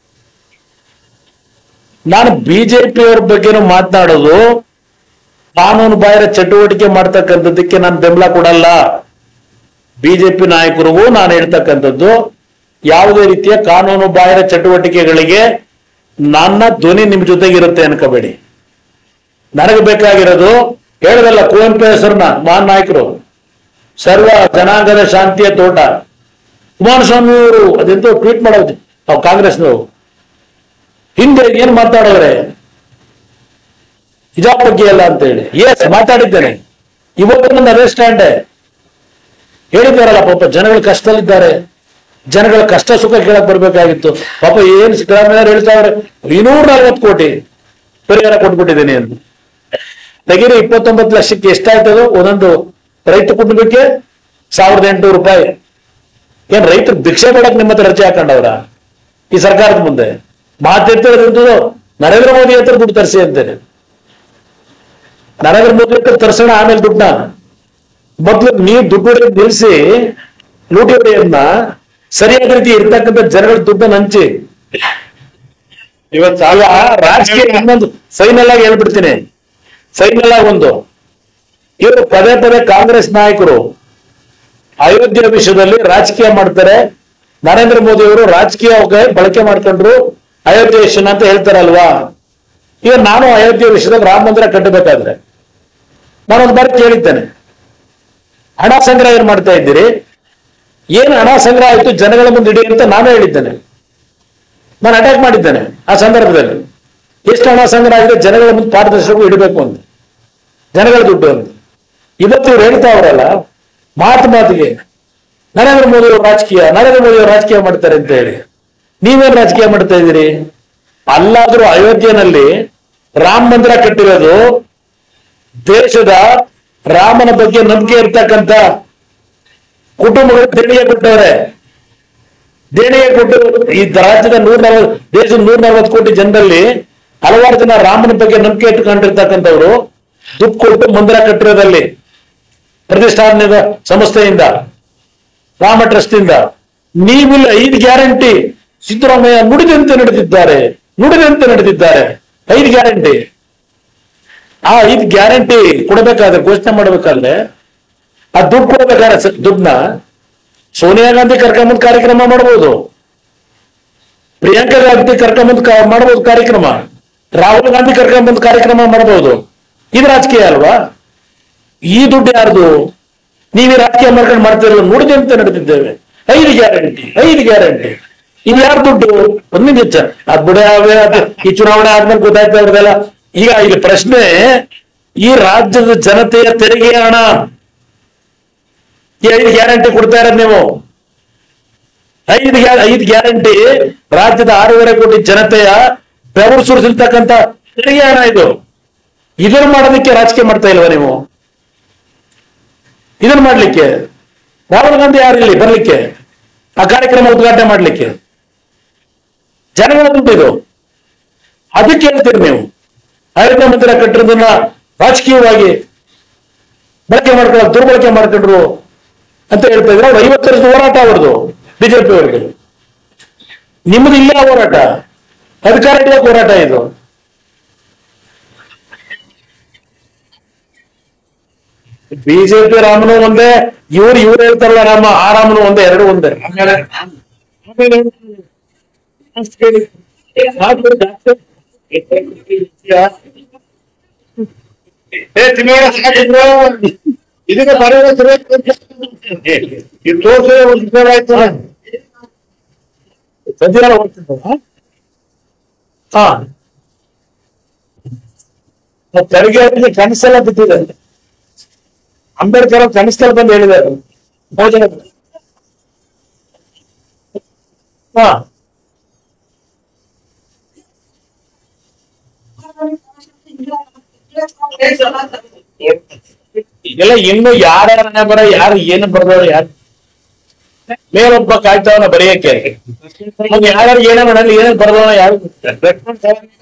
ನಾನು ಬಿಜೆಪಿಯವ್ರ ಬಗ್ಗೆನೂ ಮಾತನಾಡೋದು ಕಾನೂನು ಬಾಹಿರ ಚಟುವಟಿಕೆ ಮಾಡ್ತಕ್ಕಂಥದ್ದಕ್ಕೆ ನಾನು ಬೆಂಬಲ ಕೊಡಲ್ಲ ಬಿಜೆಪಿ ನಾಯಕರಿಗೂ ನಾನು ಹೇಳ್ತಕ್ಕಂಥದ್ದು ಯಾವುದೇ ರೀತಿಯ ಕಾನೂನು ಬಾಹಿರ ಚಟುವಟಿಕೆಗಳಿಗೆ ನನ್ನ ಧ್ವನಿ ನಿಮ್ ಜೊತೆಗಿರುತ್ತೆ ಅನ್ಕೋಬೇಡಿ ನನಗೆ ಬೇಕಾಗಿರೋದು ಹೇಳದಲ್ಲ ಕುವೆಂಪು ಹೆಸರನ್ನ ಮಹಾನ್ ನಾಯಕರು ಸರ್ವ ಜನಾಂಗದ ಶಾಂತಿಯ ತೋಟ ಕುಮಾರಸ್ವಾಮಿ ಅವರು ಅದೆಂತೋ ಟ್ವೀಟ್ ಮಾಡೋದು ನಾವು ಕಾಂಗ್ರೆಸ್ನವರು ಹಿಂದೆ ಏನ್ ಮಾತಾಡೋರೆ ಹಿಜಾಬ್ ಬಗ್ಗೆ ಅಲ್ಲ ಅಂತ ಹೇಳಿ ಎಸ್ ಮಾತಾಡಿದ್ದೇನೆ ಇವತ್ತು ನನ್ನ ಅದೇ ಸ್ಟ್ಯಾಂಡ್ ಹೇಳಿದ್ದಾರಲ್ಲ ಪಾಪ ಜನಗಳು ಕಷ್ಟದಲ್ಲಿದ್ದಾರೆ ಜನಗಳ ಕಷ್ಟ ಸುಖ ಕೇಳಕ್ ಬರ್ಬೇಕಾಗಿತ್ತು ಪಾಪ ಏನ್ ಸಿದ್ದರಾಮಯ್ಯ ಹೇಳ್ತಾವ್ರೆ ಇನ್ನೂರ ನಲ್ವತ್ತು ಕೋಟಿ ಪರಿಹಾರ ಕೊಟ್ಬಿಟ್ಟಿದ್ದೀನಿ ಅಂತ ತೆಗೀರಿ ಇಪ್ಪತ್ತೊಂಬತ್ತು ಲಕ್ಷಕ್ಕೆ ಎಷ್ಟಾಯ್ತದು ಒಂದೊಂದು ರೈತ ಕುಟುಂಬಕ್ಕೆ ಸಾವಿರದ ಎಂಟುನೂರು ರೂಪಾಯಿ ಏನ್ ರೈತರು ಭಿಕ್ಷೆ ಬೇಡಕ್ ನಿಮ್ಮ ಹತ್ರ ರಜೆ ಹಾಕೊಂಡವ್ರ ಈ ಸರ್ಕಾರದ ಮುಂದೆ ಮಾತೆತ್ತಿರೋದು ನರೇಂದ್ರ ಮೋದಿ ಹತ್ರ ದುಡ್ಡು ತರಿಸಿ ಅಂತೇನೆ ನರೇಂದ್ರ ಮೋದಿ ಹತ್ರ ತರ್ಸೋಣ ಆಮೇಲೆ ದುಡ್ಡನ್ನ ಮೊದ್ಲು ನೀವು ದುಡ್ಡು ಹೊಡೆಯೋದ್ ನಿಲ್ಸಿ ಲೂಟಿ ಹೊಡೆಯೋದನ್ನ ಸರಿಯಾದ ರೀತಿ ಇರ್ತಕ್ಕಂಥ ಜನಗಳ ದುಡ್ಡನ್ನ ಹಂಚಿ ಇವತ್ತು ಅಲ್ಲ ರಾಜಕೀಯ ಇನ್ನೊಂದು ಫೈನಲ್ ಆಗಿ ಹೇಳ್ಬಿಡ್ತೀನಿ ಫೈನಲ್ ಆಗಿ ಒಂದು ಇವರು ಪದೇ ಪದೇ ಕಾಂಗ್ರೆಸ್ ನಾಯಕರು ಅಯೋಧ್ಯೆ ವಿಷಯದಲ್ಲಿ ರಾಜಕೀಯ ಮಾಡ್ತಾರೆ ನರೇಂದ್ರ ಮೋದಿ ಅವರು ರಾಜಕೀಯ ಬಳಕೆ ಮಾಡ್ಕೊಂಡ್ರು ಅಯೋಧ್ಯೆ ವಿಷಯನ ಅಂತ ಹೇಳ್ತಾರಲ್ವಾ ಈಗ ನಾನು ಅಯೋಧ್ಯೆ ವಿಷಯದಲ್ಲಿ ರಾಮ ಮಂದಿರ ಕಟ್ಟಬೇಕಾದ್ರೆ ನಾನೊಂದು ಬಾರಿ ಕೇಳಿದ್ದೇನೆ ಹಣ ಸಂಗ್ರಹ ಏನ್ ಮಾಡ್ತಾ ಇದ್ದೀರಿ ಏನ್ ಹಣ ಸಂಗ್ರಹ ಆಯ್ತು ಜನಗಳ ಮುಂದೆ ಇಡಿ ಅಂತ ನಾನು ಹೇಳಿದ್ದೇನೆ ನಾನು ಅಟ್ಯಾಕ್ ಮಾಡಿದ್ದೇನೆ ಆ ಸಂದರ್ಭದಲ್ಲಿ ಎಷ್ಟು ಹಣ ಸಂಗ್ರಹ ಆಗಿದೆ ಜನಗಳ ಮುಂದೆ ಪಾರದರ್ಶಕವು ಇಡಬೇಕು ಅಂತ ಜನಗಳ ದುಡ್ಡು ಅಂತ ಇವತ್ತು ಇವ್ರು ಹೇಳ್ತಾ ಅವರಲ್ಲ ಮಾತು ಮಾತಿಗೆ ನರೇಂದ್ರ ಮೋದಿ ಅವರು ರಾಜಕೀಯ ನರೇಂದ್ರ ಮೋದಿ ಅವರು ರಾಜಕೀಯ ಮಾಡ್ತಾರೆ ಅಂತ ಹೇಳಿ ನೀವೇನ್ ರಾಜಕೀಯ ಮಾಡ್ತಾ ಇದ್ದೀರಿ ಅಲ್ಲಾದ್ರೂ ಅಯೋಧ್ಯೆನಲ್ಲಿ ರಾಮ ಮಂದಿರ ಕಟ್ಟಿರೋದು ದೇಶದ ರಾಮನ ಬಗ್ಗೆ ನಂಬಿಕೆ ಇರ್ತಕ್ಕಂಥ ಕುಟುಂಬಗಳು ದೇಣಿಗೆ ಕೊಟ್ಟವ್ರೆ ದೇಣಿಗೆ ಕೊಟ್ಟು ಈ ರಾಜ್ಯದ ನೂರ ನಲವತ್ತು ದೇಶದ ನೂರ ನಲವತ್ತು ಕೋಟಿ ಜನರಲ್ಲಿ ಹಲವಾರು ಜನ ರಾಮನ ಬಗ್ಗೆ ನಂಬಿಕೆ ಇಟ್ಟುಕೊಂಡಿರ್ತಕ್ಕಂಥವ್ರು ದುಡ್ಡು ಕೊಟ್ಟು ಮಂದಿರ ಕಟ್ಟಿರೋದಲ್ಲಿ ಪ್ರತಿಷ್ಠಾನದ ಸಂಸ್ಥೆಯಿಂದ ರಾಮ ಟ್ರಸ್ಟ್ ಇಂದ ನೀವಿಲ್ಲ ಐದು ಗ್ಯಾರಂಟಿ ಸಿದ್ದರಾಮಯ್ಯ ನುಡಿದಂತೆ ನಡೆದಿದ್ದಾರೆ ನುಡಿದಂತೆ ನಡೆದಿದ್ದಾರೆ ಐದು ಗ್ಯಾರಂಟಿ ಆ ಐದು ಗ್ಯಾರಂಟಿ ಕೊಡಬೇಕಾದ್ರೆ ಘೋಷಣೆ ಮಾಡಬೇಕಾದ್ರೆ ಆ ದುಡ್ಡು ಕೊಡಬೇಕಾದ್ರೆ ಸ- ದುಡ್ಡನ್ನ ಸೋನಿಯಾ ಗಾಂಧಿ ಕರ್ಕೊಂಬಂದ್ ಕಾರ್ಯಕ್ರಮ ಮಾಡಬಹುದು ಪ್ರಿಯಾಂಕಾ ಗಾಂಧಿ ಕರ್ಕೊಂಬಂದ್ ಕಾ- ಮಾಡಬಹುದು ಕಾರ್ಯಕ್ರಮ ರಾಹುಲ್ ಗಾಂಧಿ ಕರ್ಕೊಂಬಂದ್ ಕಾರ್ಯಕ್ರಮ ಮಾಡಬಹುದು ಇದು ರಾಜಕೀಯ ಅಲ್ವಾ ಈ ದುಡ್ಡು ಯಾರ್ದು ನೀವೇ ರಾಜಕೀಯ ಮಾಡ್ಕೊಂಡು ಮಾಡ್ತಿರಲ್ಲ ನುಡಿದಂತೆ ನಡೆದಿದ್ದೇವೆ ಐದು ಗ್ಯಾರಂಟಿ ಐದು ಗ್ಯಾರಂಟಿ ಇದು ಯಾರ ದುಡ್ಡು ಒಂದು ನಿಮಿಷ ಅದ್ ಬಿಡ ಅವೇ ಅದು ಈ ಚುನಾವಣೆ ಆದ್ಮೇಲೆ ಗೊತ್ತಾಯ್ತಾ ಅವ್ರದೆಲ್ಲ ಈಗ ಇಲ್ಲಿ ಪ್ರಶ್ನೆ ಈ ರಾಜ್ಯದ ಜನತೆಯ ತೆರಿಗೆ ಹಣ ಈ ಐದು ಗ್ಯಾರಂಟಿ ಕೊಡ್ತಾ ಇರೋದು ನೀವು ಐದು ಗ್ಯಾ ಐದು ಗ್ಯಾರಂಟಿ ರಾಜ್ಯದ ಆರೂವರೆ ಕೋಟಿ ಜನತೆಯ ಬೆವರು ಸುರಿಸಿರ್ತಕ್ಕಂಥ ತೆರಿಗೆ ಹಣ ಇದು ಇದನ್ನ ಮಾಡೋದಕ್ಕೆ ರಾಜಕೀಯ ಮಾಡ್ತಾ ಇಲ್ವಾ ನೀವು ಇದನ್ನ ಮಾಡ್ಲಿಕ್ಕೆ ರಾಹುಲ್ ಗಾಂಧಿ ಯಾರಿಲ್ಲಿ ಬರ್ಲಿಕ್ಕೆ ಆ ಕಾರ್ಯಕ್ರಮ ಉದ್ಘಾಟನೆ ಮಾಡ್ಲಿಕ್ಕೆ ಜನಗಳ ದುಡ್ಡು ಇದು ಅದಕ್ಕೆ ಹೇಳ್ತೀರಿ ನೀವು ಅಯೋಧ್ಯೆ ಮಂದಿರ ಕಟ್ಟಿರೋದನ್ನ ರಾಜಕೀಯವಾಗಿ ಬಳಕೆ ಮಾಡ್ಕೊಳ್ಳೋ ದುರ್ಬಳಕೆ ಮಾಡ್ಕೊಂಡ್ರು ಅಂತ ಹೇಳ್ತಾ ಇದ್ರೆ ಅವ್ರು ಐವತ್ತು ವರ್ಷದ ಹೋರಾಟ ಅವ್ರದ್ದು ಬಿಜೆಪಿ ಅವ್ರಿಗೆ ನಿಮ್ಮದು ಇಲ್ಲೇ ಹೋರಾಟ ಅಧಿಕಾರ ಹಿಡಿಯಕ್ಕೆ ಹೋರಾಟ ಇದು ಬಿಜೆಪಿ ರಾಮನು ಒಂದೇ ಇವ್ರು ಇವ್ರು ಹೇಳ್ತಾರಲ್ಲ ರಾಮ ಆ ರಾಮನು ಒಂದೇ ಎರಡು ಒಂದೇ ಆಮೇಲೆ ಆಮೇಲೆ ಏ ತಿನ್ನೋಣ ಸಾಕಿದ್ರು ಇದಕ್ಕೆ ಬರೋದು ಇದು ತೋರ್ಸೋ ಒಂದು ವಿಚಾರ ಆಯ್ತು ಸದ್ಯ ಹೋಗ್ತಿದ್ದ ಹಾ ನಾವು ತೆರಿಗೆ ಅವರಿಗೆ ಕನಸೆಲ್ಲ ಬಿದ್ದಿದೆ ಅಂಬೇಡ್ಕರ್ ಅವ್ರು ಕನಸಲ್ಲಿ ಬಂದು ಹೇಳಿದ್ದಾರೆ ಭೋಜನ ಹಾ ಇದೆಲ್ಲ ಇನ್ನು ಯಾರ್ಯಾರನ್ನ ಬರ ಯಾರು ಏನು ಬರ್ದವ್ರು ಯಾರು ಮೇಲೊಬ್ಬ ಕಾಯ್ತಾವನ ಬರೆಯಕ್ಕೆ ಅವ್ನು ಯಾರ್ಯಾರು ಏನೇ ಮಾಡಲಿ ಏನೇನ್ ಬರ್ದವನ ಯಾರು